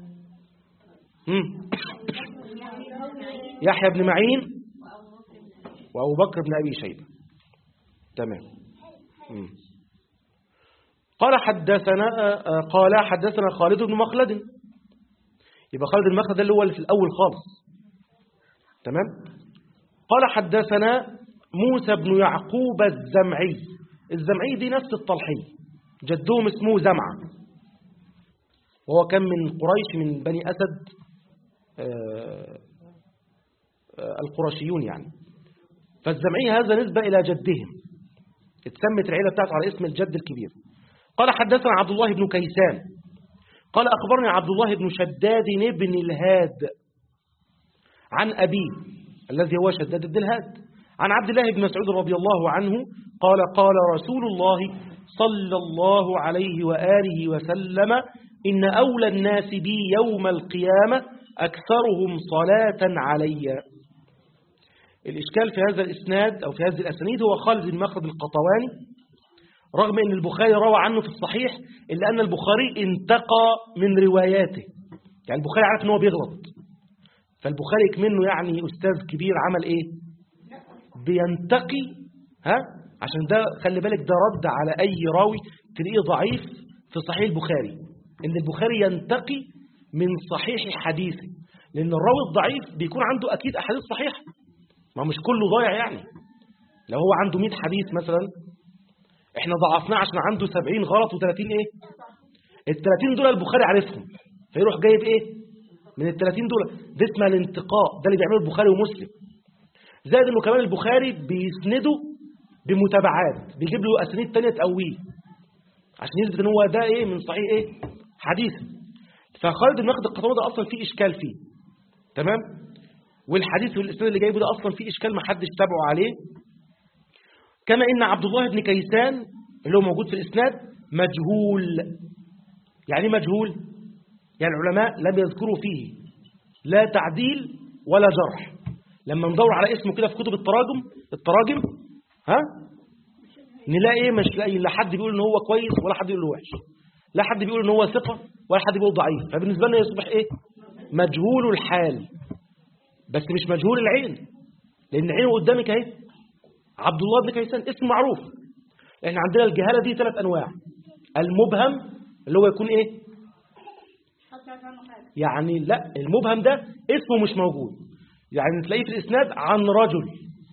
هم. يحيى بن معين وأبو بكر بن أبي شيبة تمام هم. قال حدثنا قال حدثنا خالد بن مخلد يبقى خالد بن مخلد ده اللي هو اللي في الأول خالص تمام قال حدثنا موسى بن يعقوب الزمعي الزمعي دي نفس الطلحي جدهم اسمه زمعة وهو كان من قريش من بني أسد آه، آه، القرشيون يعني فالزمعي هذا نسبة إلى جدهم اتسمت العيلة بتاعته على اسم الجد الكبير قال حدثنا عبد الله بن كيسان قال أخبرني عبد الله بن شداد بن الهاد عن أبيه الذي هو شداد بن الهاد عن عبد الله بن مسعود رضي الله عنه قال قال رسول الله صلى الله عليه وآله وسلم إن أولى الناس بي يوم القيامة أكثرهم صلاة علي الإشكال في هذا الإسناد أو في هذه الأسانيد هو خالد بن مخرج القطواني رغم أن البخاري روى عنه في الصحيح إلا أن البخاري انتقى من رواياته يعني البخاري عارف أنه بيغلط فالبخاري كمنه يعني أستاذ كبير عمل إيه بينتقي ها عشان ده خلي بالك ده رد على أي راوي تلاقيه ضعيف في صحيح البخاري إن البخاري ينتقي من صحيح حديثه لأن الراوي الضعيف بيكون عنده أكيد أحاديث صحيحة ما مش كله ضايع يعني لو هو عنده 100 حديث مثلا احنا ضعفناه عشان عنده 70 غلط و30 ايه ال 30 دول البخاري عارفهم فيروح جايب ايه من ال 30 دول ده اسمه الانتقاء ده اللي بيعمله البخاري ومسلم زائد انه كمان البخاري بيسنده بمتابعات بيجيب له اسانيد ثانيه تقويه عشان يثبت ان هو ده ايه من صحيح ايه حديث فخالد بن مخد القطوي ده اصلا فيه اشكال فيه تمام والحديث والاسناد اللي جايبه ده اصلا فيه اشكال ما حدش تابعه عليه كما ان عبد الله بن كيسان اللي هو موجود في الاسناد مجهول يعني إيه مجهول يعني العلماء لم يذكروا فيه لا تعديل ولا جرح لما ندور على اسمه كده في كتب التراجم التراجم ها نلاقي ايه مش لاقي لا حد بيقول ان هو كويس ولا حد بيقول انه وحش لا حد بيقول ان هو ثقه ولا حد بيقول ضعيف فبالنسبه لنا يصبح ايه مجهول الحال بس مش مجهول العين لان عينه قدامك اهي عبد الله بن كيسان اسم معروف احنا عندنا الجهاله دي ثلاث انواع المبهم اللي هو يكون ايه يعني لا المبهم ده اسمه مش موجود يعني تلاقيه في الاسناد عن رجل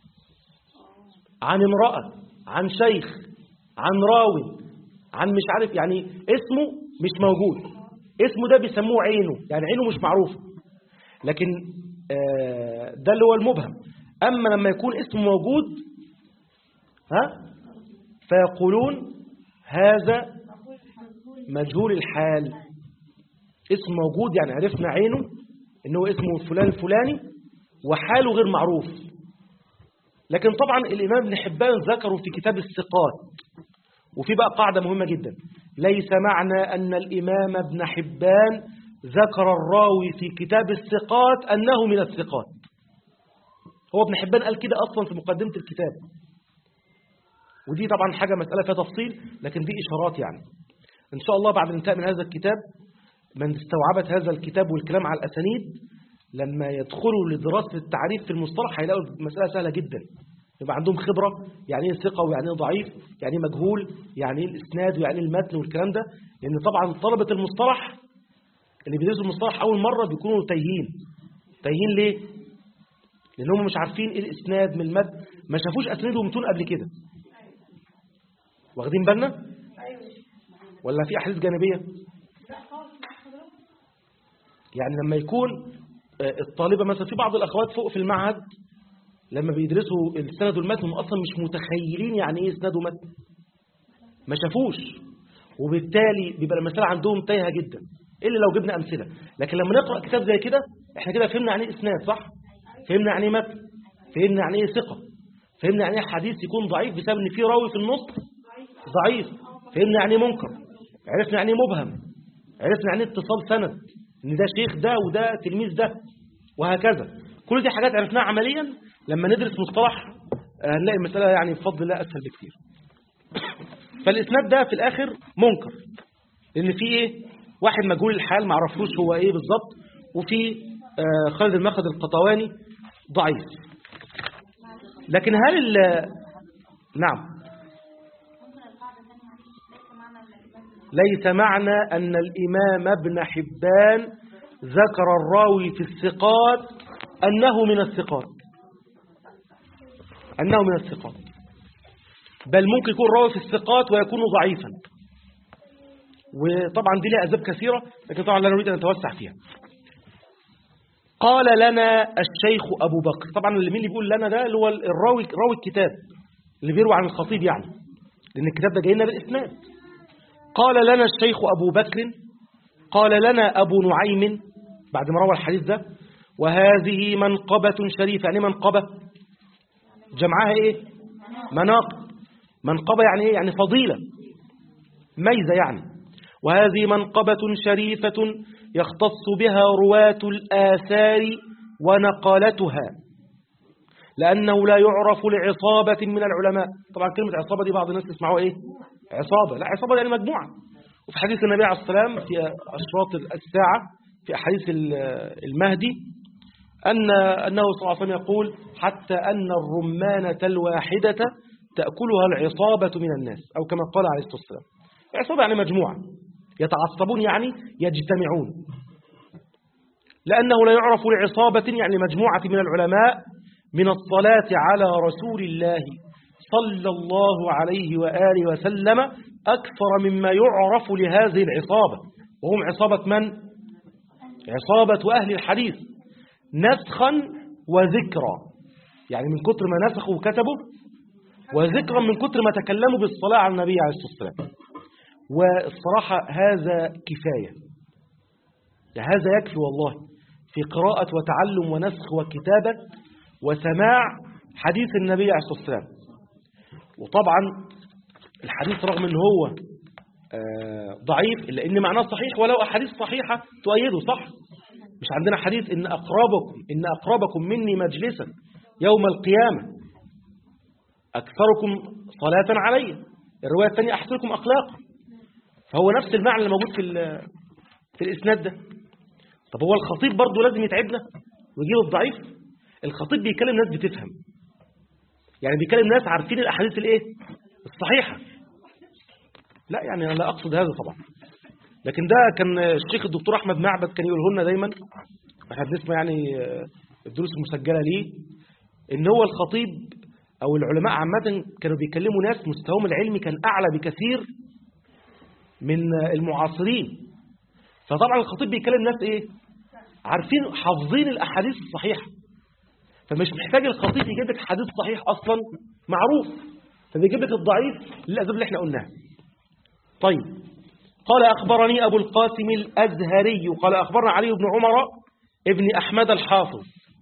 عن امرأة عن شيخ عن راوي عن مش عارف يعني اسمه مش موجود اسمه ده بيسموه عينه يعني عينه مش معروفة لكن آه، ده اللي هو المبهم أما لما يكون اسمه موجود ها فيقولون هذا مجهول الحال اسم موجود يعني عرفنا عينه انه اسمه فلان الفلاني وحاله غير معروف لكن طبعا الإمام ابن حبان ذكره في كتاب الثقات وفي بقى قاعدة مهمة جدا ليس معنى أن الإمام ابن حبان ذكر الراوي في كتاب الثقات أنه من الثقات هو ابن حبان قال كده أصلا في مقدمة الكتاب ودي طبعا حاجة مسألة فيها تفصيل لكن دي إشارات يعني إن شاء الله بعد الانتهاء من هذا الكتاب من استوعبت هذا الكتاب والكلام على الأسانيد لما يدخلوا لدراسة التعريف في المصطلح هيلاقوا المسألة سهلة جدا يبقى عندهم خبرة يعني ايه ثقة ويعني ايه ضعيف يعني ايه مجهول يعني ايه الاسناد ويعني ايه المتن والكلام ده لأن طبعا طلبة المصطلح اللي بيدرسوا المصطلح أول مرة بيكونوا تايهين تايهين ليه؟ لأنهم مش عارفين ايه الاسناد من المتن ما شافوش أسناد ومتون قبل كده واخدين بالنا؟ ولا في أحاديث جانبية؟ يعني لما يكون الطالبة مثلا في بعض الأخوات فوق في المعهد لما بيدرسوا السند والمتن هم أصلا مش متخيلين يعني إيه سند ومتن ما شافوش وبالتالي بيبقى المسألة عندهم تايهة جدا إلا لو جبنا أمثلة لكن لما نقرأ كتاب زي كده إحنا كده فهمنا يعني إيه إسناد صح؟ فهمنا يعني إيه متن فهمنا يعني إيه ثقة فهمنا يعني إيه حديث يكون ضعيف بسبب إن في راوي في النص ضعيف فهمنا يعني إيه منكر عرفنا يعني إيه مبهم عرفنا يعني إيه اتصال سند ان ده شيخ ده وده تلميذ ده وهكذا كل دي حاجات عرفناها عمليا لما ندرس مصطلح آه، هنلاقي المسألة يعني بفضل الله أسهل بكثير فالإسناد ده في الآخر منكر لأن في إيه واحد مجهول الحال ما عرفوش هو إيه بالظبط وفي آه، خالد المخد القطواني ضعيف لكن هل ال- نعم ليس معنى أن الإمام ابن حبان ذكر الراوي في الثقات أنه من الثقات أنه من الثقات بل ممكن يكون راوي في الثقات ويكون ضعيفا وطبعا دي لها أسباب كثيرة لكن طبعا لا نريد أن نتوسع فيها قال لنا الشيخ أبو بكر طبعا اللي مين اللي بيقول لنا ده اللي هو الراوي راوي الكتاب اللي بيروي عن الخطيب يعني لأن الكتاب ده جاي لنا بالإسناد قال لنا الشيخ أبو بكر قال لنا أبو نعيم بعد ما روى الحديث ده وهذه منقبة شريفة يعني منقبة جمعها إيه مناقب منقبة يعني إيه يعني فضيلة ميزة يعني وهذه منقبة شريفة يختص بها رواة الآثار ونقالتها لأنه لا يعرف لعصابة من العلماء طبعا كلمة عصابة دي بعض الناس يسمعوا إيه عصابة لا عصابة يعني مجموعة وفي حديث النبي عليه السلام في أشراط الساعة في أحاديث المهدي أن أنه صلى الله عليه وسلم يقول حتى أن الرمانة الواحدة تأكلها العصابة من الناس أو كما قال عليه الصلاة والسلام عصابة يعني مجموعة يتعصبون يعني يجتمعون لأنه لا يعرف لعصابة يعني مجموعة من العلماء من الصلاة على رسول الله صلى الله عليه وآله وسلم أكثر مما يعرف لهذه العصابة وهم عصابة من؟ عصابة أهل الحديث نسخا وذكرا يعني من كتر ما نسخوا وكتبوا وذكرا من كتر ما تكلموا بالصلاة على النبي عليه الصلاة والسلام والصراحة هذا كفاية يعني هذا يكفي والله في قراءة وتعلم ونسخ وكتابة وسماع حديث النبي عليه الصلاة والسلام وطبعا الحديث رغم ان هو ضعيف إلا إن معناه صحيح ولو أحاديث صحيحة تؤيده صح مش عندنا حديث إن أقربكم إن أقربكم مني مجلسا يوم القيامة أكثركم صلاة علي الرواية الثانية أحسنكم أخلاقا فهو نفس المعنى اللي موجود في في الإسناد ده طب هو الخطيب برضه لازم يتعبنا ويجيب الضعيف الخطيب بيكلم ناس بتفهم يعني بيكلم ناس عارفين الأحاديث الإيه الصحيحة لا يعني أنا لا أقصد هذا طبعا لكن ده كان الشيخ الدكتور أحمد معبد كان يقوله لنا دايما احنا بنسمع يعني الدروس المسجلة ليه إن هو الخطيب أو العلماء عامة كانوا بيكلموا ناس مستواهم العلمي كان أعلى بكثير من المعاصرين فطبعا الخطيب بيكلم ناس إيه عارفين حافظين الأحاديث الصحيحة فمش محتاج الخطيب يجيب لك حديث صحيح أصلا معروف فبيجيب لك الضعيف للأسباب اللي احنا قلناها طيب قال أخبرني أبو القاسم الأزهري قال أخبرنا علي بن عمر ابن أحمد الحافظ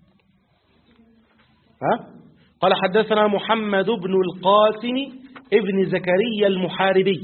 ها؟ قال حدثنا محمد بن القاسم ابن زكريا المحاربي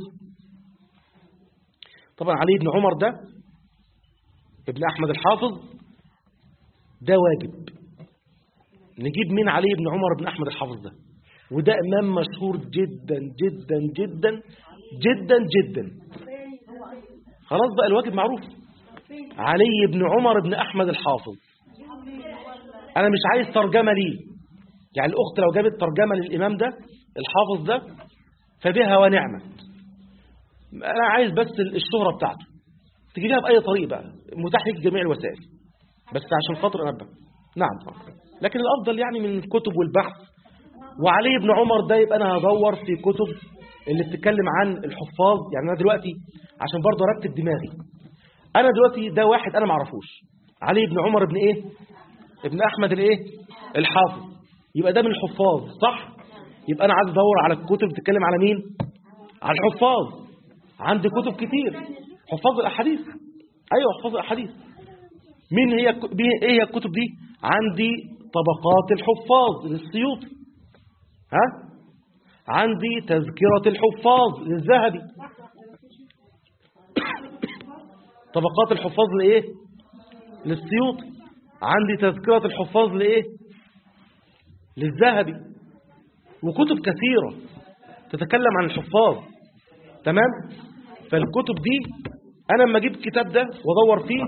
طبعا علي بن عمر ده ابن أحمد الحافظ ده واجب نجيب من علي بن عمر بن أحمد الحافظ ده وده إمام مشهور جدا جدا جدا جدا جدا خلاص بقى الواجب معروف علي بن عمر بن أحمد الحافظ أنا مش عايز ترجمة ليه يعني الأخت لو جابت ترجمة للإمام ده الحافظ ده فبها ونعمة أنا عايز بس الشهرة بتاعته تجيبها بأي طريق بقى متاح لك جميع الوسائل بس عشان خاطر أنبه نعم طبعا لكن الأفضل يعني من الكتب والبحث وعلي بن عمر ده يبقى أنا هدور في كتب اللي بتتكلم عن الحفاظ يعني أنا دلوقتي عشان برضه أرتب دماغي أنا دلوقتي ده واحد أنا معرفوش علي بن عمر بن إيه ابن أحمد الإيه الحافظ يبقى ده من الحفاظ صح يبقى أنا عايز أدور على الكتب بتتكلم على مين على الحفاظ عندي كتب كتير حفاظ الأحاديث أيوة حفاظ الأحاديث مين هي ايه هي الكتب دي عندي طبقات الحفاظ للسيوطي ها عندي تذكرة الحفاظ للذهبي طبقات الحفاظ لإيه للسيوطي عندي تذكرة الحفاظ لإيه للذهبي وكتب كثيرة تتكلم عن الحفاظ تمام فالكتب دي أنا لما أجيب الكتاب ده وأدور فيه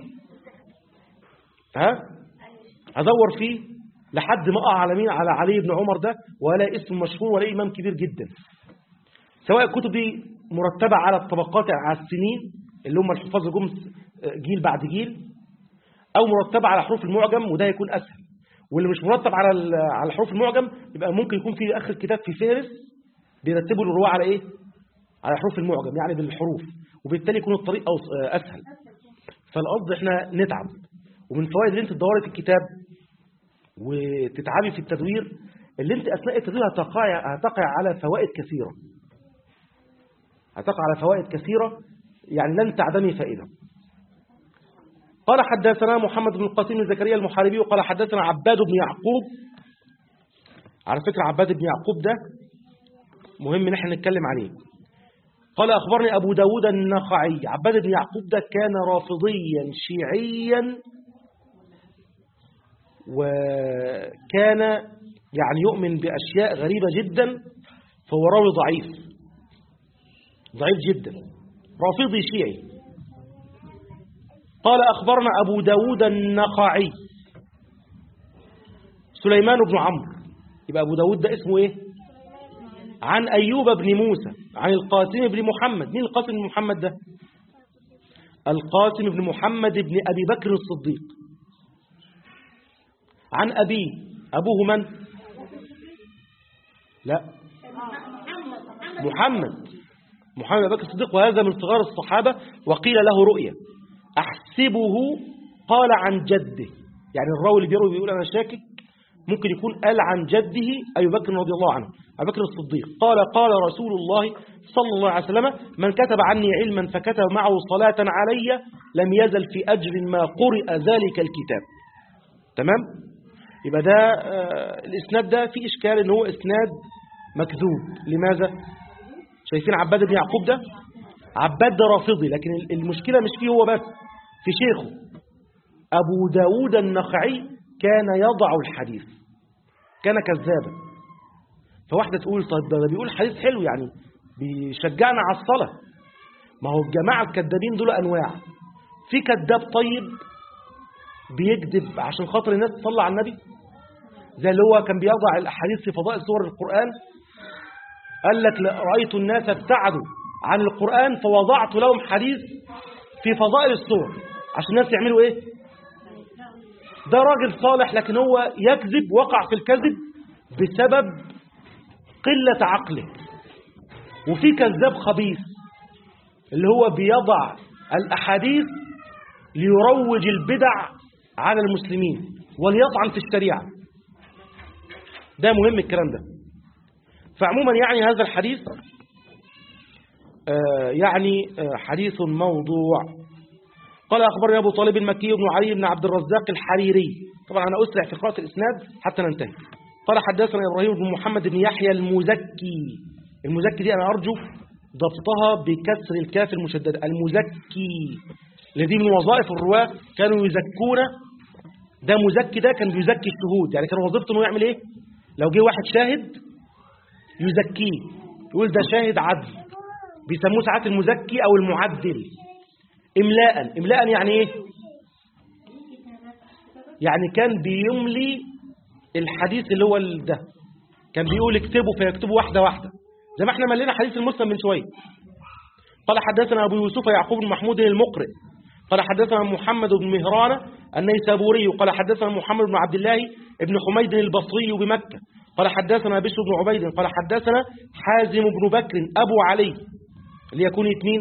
ها أدور فيه لحد ما أقع على مين على علي بن عمر ده ولا اسم مشهور ولا إمام كبير جدا سواء الكتب دي مرتبة على الطبقات على السنين اللي هم الحفاظ جم جيل بعد جيل أو مرتبة على حروف المعجم وده يكون أسهل واللي مش مرتب على على حروف المعجم يبقى ممكن يكون في آخر الكتاب في فهرس بيرتبوا الرواة على إيه؟ على حروف المعجم يعني بالحروف وبالتالي يكون الطريق أوس- أسهل فالقصد إحنا نتعب ومن فوائد اللي أنت تدوري في الكتاب وتتعبي في التدوير اللي أنت أثناء التدوير هتقع هتقع على فوائد كثيرة هتقع على فوائد كثيرة يعني لن تعدمي فائدة قال حدثنا محمد بن القاسم بن زكريا المحاربي وقال حدثنا عباد بن يعقوب على فكرة عباد بن يعقوب ده مهم ان احنا نتكلم عليه قال أخبرني أبو داود النخعي عباد بن يعقوب ده كان رافضيا شيعيا وكان يعني يؤمن بأشياء غريبة جدا فهو راوي ضعيف ضعيف جدا رافضي شيعي قال أخبرنا أبو داود النخعي سليمان بن عمرو يبقى أبو داود ده اسمه إيه عن أيوب بن موسى عن القاسم بن محمد مين القاسم بن محمد ده القاسم بن محمد بن أبي بكر الصديق عن أبيه أبوه من لا محمد محمد أبي بكر الصديق وهذا من صغار الصحابة وقيل له رؤيا أحسبه قال عن جده يعني الراوي اللي بيروي بيقول أنا شاكك ممكن يكون قال عن جده أبي بكر رضي الله عنه أبي بكر الصديق قال قال رسول الله صلى الله عليه وسلم من كتب عني علما فكتب معه صلاة علي لم يزل في أجر ما قرئ ذلك الكتاب تمام يبقى ده آه الإسناد ده في إشكال إن هو إسناد مكذوب لماذا شايفين عباد بن يعقوب ده عباد ده رافضي لكن المشكلة مش فيه هو بس في شيخه أبو داود النخعي كان يضع الحديث كان كذابا فواحدة تقول طيب ده بيقول حديث حلو يعني بيشجعنا على الصلاة ما هو الجماعة الكذابين دول أنواع في كذاب طيب بيكذب عشان خاطر الناس تصلى على النبي زي اللي هو كان بيضع الأحاديث في فضائل سور القرآن قال لك رأيت الناس ابتعدوا عن القرآن فوضعت لهم حديث في فضائل السور عشان الناس يعملوا ايه ده راجل صالح لكن هو يكذب وقع في الكذب بسبب قلة عقله وفي كذاب خبيث اللي هو بيضع الأحاديث ليروج البدع على المسلمين وليطعن في الشريعة ده مهم الكلام ده فعموما يعني هذا الحديث آه يعني آه حديث موضوع قال أخبرني أبو طالب المكي بن علي بن عبد الرزاق الحريري طبعا أنا أسرع في قراءة الإسناد حتى ننتهي قال حدثنا إبراهيم بن محمد بن يحيى المزكي المزكي دي أنا أرجو ضبطها بكسر الكاف المشددة المزكي الذي من وظائف الرواة كانوا يزكون ده مزكي ده كان بيزكي الشهود يعني كان وظيفته انه يعمل ايه لو جه واحد شاهد يزكيه يقول ده شاهد عدل بيسموه ساعات المزكي او المعدل املاء املاء يعني ايه يعني كان بيملي الحديث اللي هو ده كان بيقول اكتبه فيكتبه واحده واحده زي ما احنا ملينا حديث المسلم من شويه قال حدثنا ابو يوسف يعقوب بن محمود المقرئ قال حدثنا محمد بن مهران النيسابوري قال حدثنا محمد بن عبد الله بن حميد البصري بمكة قال حدثنا بشر بن عبيد قال حدثنا حازم بن بكر أبو علي اللي يكون اثنين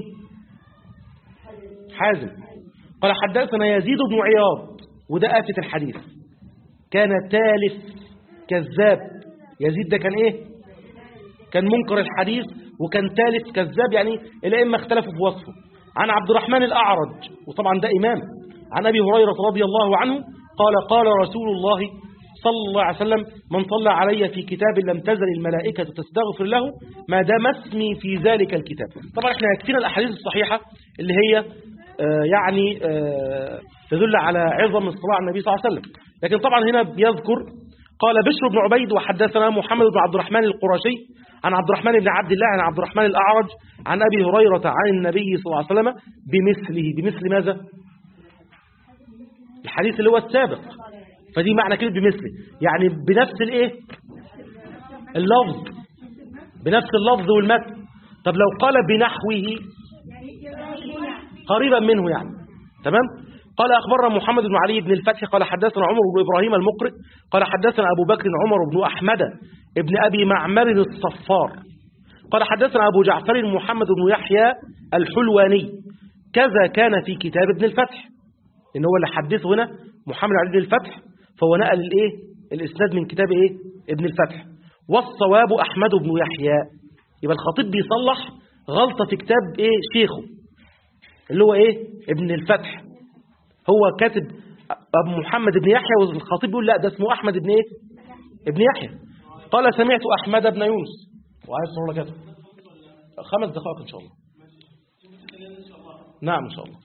حازم قال حدثنا يزيد بن عياض وده آفة الحديث كان تالف كذاب يزيد ده كان ايه كان منكر الحديث وكان تالف كذاب يعني الأئمة اختلفوا في وصفه عن عبد الرحمن الأعرج وطبعا ده إمام عن أبي هريرة رضي الله عنه قال قال رسول الله صلى الله عليه وسلم من صلى علي في كتاب لم تزل الملائكة تستغفر له ما دام اسمي في ذلك الكتاب طبعا احنا يكفينا الأحاديث الصحيحة اللي هي آه، يعني آه، تدل على عظم الصلاة على النبي صلى الله عليه وسلم لكن طبعا هنا بيذكر قال بشر بن عبيد وحدثنا محمد بن عبد الرحمن القرشي عن عبد الرحمن بن عبد الله عن عبد الرحمن الأعرج عن أبي هريرة عن النبي صلى الله عليه وسلم بمثله بمثل ماذا؟ الحديث اللي هو السابق فدي معنى كلمة بمثله يعني بنفس الايه اللفظ بنفس اللفظ والمتن طب لو قال بنحوه قريبا منه يعني تمام قال أخبرنا محمد بن علي بن الفتح قال حدثنا عمر بن إبراهيم المقرئ قال حدثنا أبو بكر عمر بن أحمد ابن أبي معمر الصفار قال حدثنا أبو جعفر محمد بن يحيى الحلواني كذا كان في كتاب ابن الفتح إن هو اللي حدثه هنا محمد علي بن الفتح فهو نقل الايه الاسناد من كتاب ايه ابن الفتح والصواب احمد بن يحيى يبقى الخطيب بيصلح غلطه في كتاب ايه شيخه اللي هو ايه ابن الفتح هو كاتب ابو محمد بن يحيى والخطيب بيقول لا ده اسمه احمد بن ايه ابن يحيى قال سمعت احمد بن يونس وعايز صور كده خمس دقائق ان شاء الله نعم ان شاء الله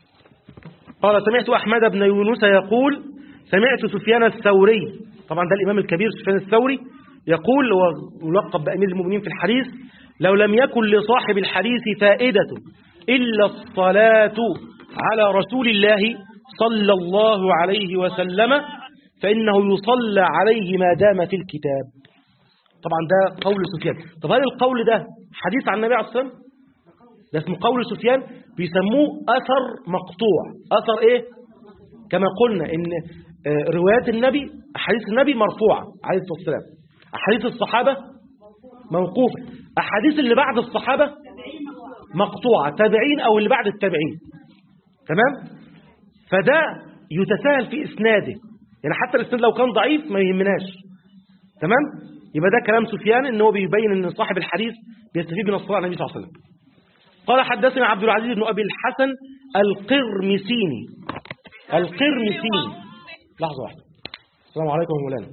قال سمعت أحمد بن يونس يقول سمعت سفيان الثوري طبعا ده الإمام الكبير سفيان الثوري يقول هو ملقب بأمير المؤمنين في الحديث لو لم يكن لصاحب الحديث فائدة إلا الصلاة على رسول الله صلى الله عليه وسلم فإنه يصلى عليه ما دام في الكتاب طبعا ده قول سفيان طب هل القول ده حديث عن النبي عليه الصلاة والسلام ده اسمه قول سفيان بيسموه أثر مقطوع أثر إيه كما قلنا إن آه، روايات النبي أحاديث النبي مرفوعة عليه الصلاة والسلام أحاديث الصحابة موقوفة أحاديث اللي بعد الصحابة مقطوعة تابعين أو اللي بعد التابعين تمام فده يتساهل في إسناده يعني حتى الإسناد لو كان ضعيف ما يهمناش تمام يبقى ده كلام سفيان ان هو بيبين ان صاحب الحديث بيستفيد من الصلاة على النبي صلى الله عليه وسلم قال حدثنا عبد العزيز بن أبي الحسن القرمسيني القرمسيني لحظة واحدة السلام عليكم يا مولانا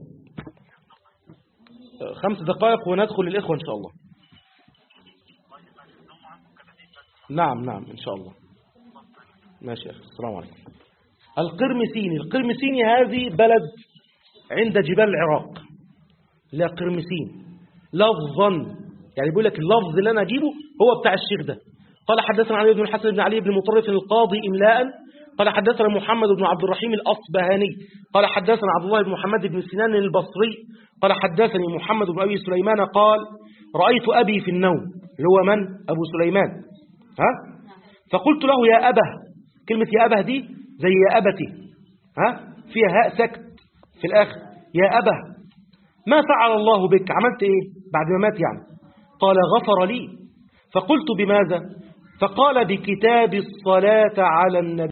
خمس دقائق وندخل للإخوة إن شاء الله نعم نعم إن شاء الله ماشي يا أخي السلام عليكم القرمسيني القرمسيني هذه بلد عند جبال العراق اللي هي قرمسين لفظا يعني بيقول لك اللفظ اللي أنا أجيبه هو بتاع الشيخ ده قال حدثنا علي بن الحسن بن علي بن مطرف القاضي إملاء قال حدثنا محمد بن عبد الرحيم الأصبهاني قال حدثنا عبد الله بن محمد بن سنان البصري قال حدثني محمد بن أبي سليمان قال رأيت أبي في النوم اللي هو من؟ أبو سليمان ها؟ فقلت له يا أبه كلمة يا أبه دي زي يا أبتي ها؟ فيها هاء سكت في الآخر يا أبه ما فعل الله بك عملت إيه بعد ما مات يعني قال غفر لي فقلت بماذا فقال بكتاب الصلاة على النبي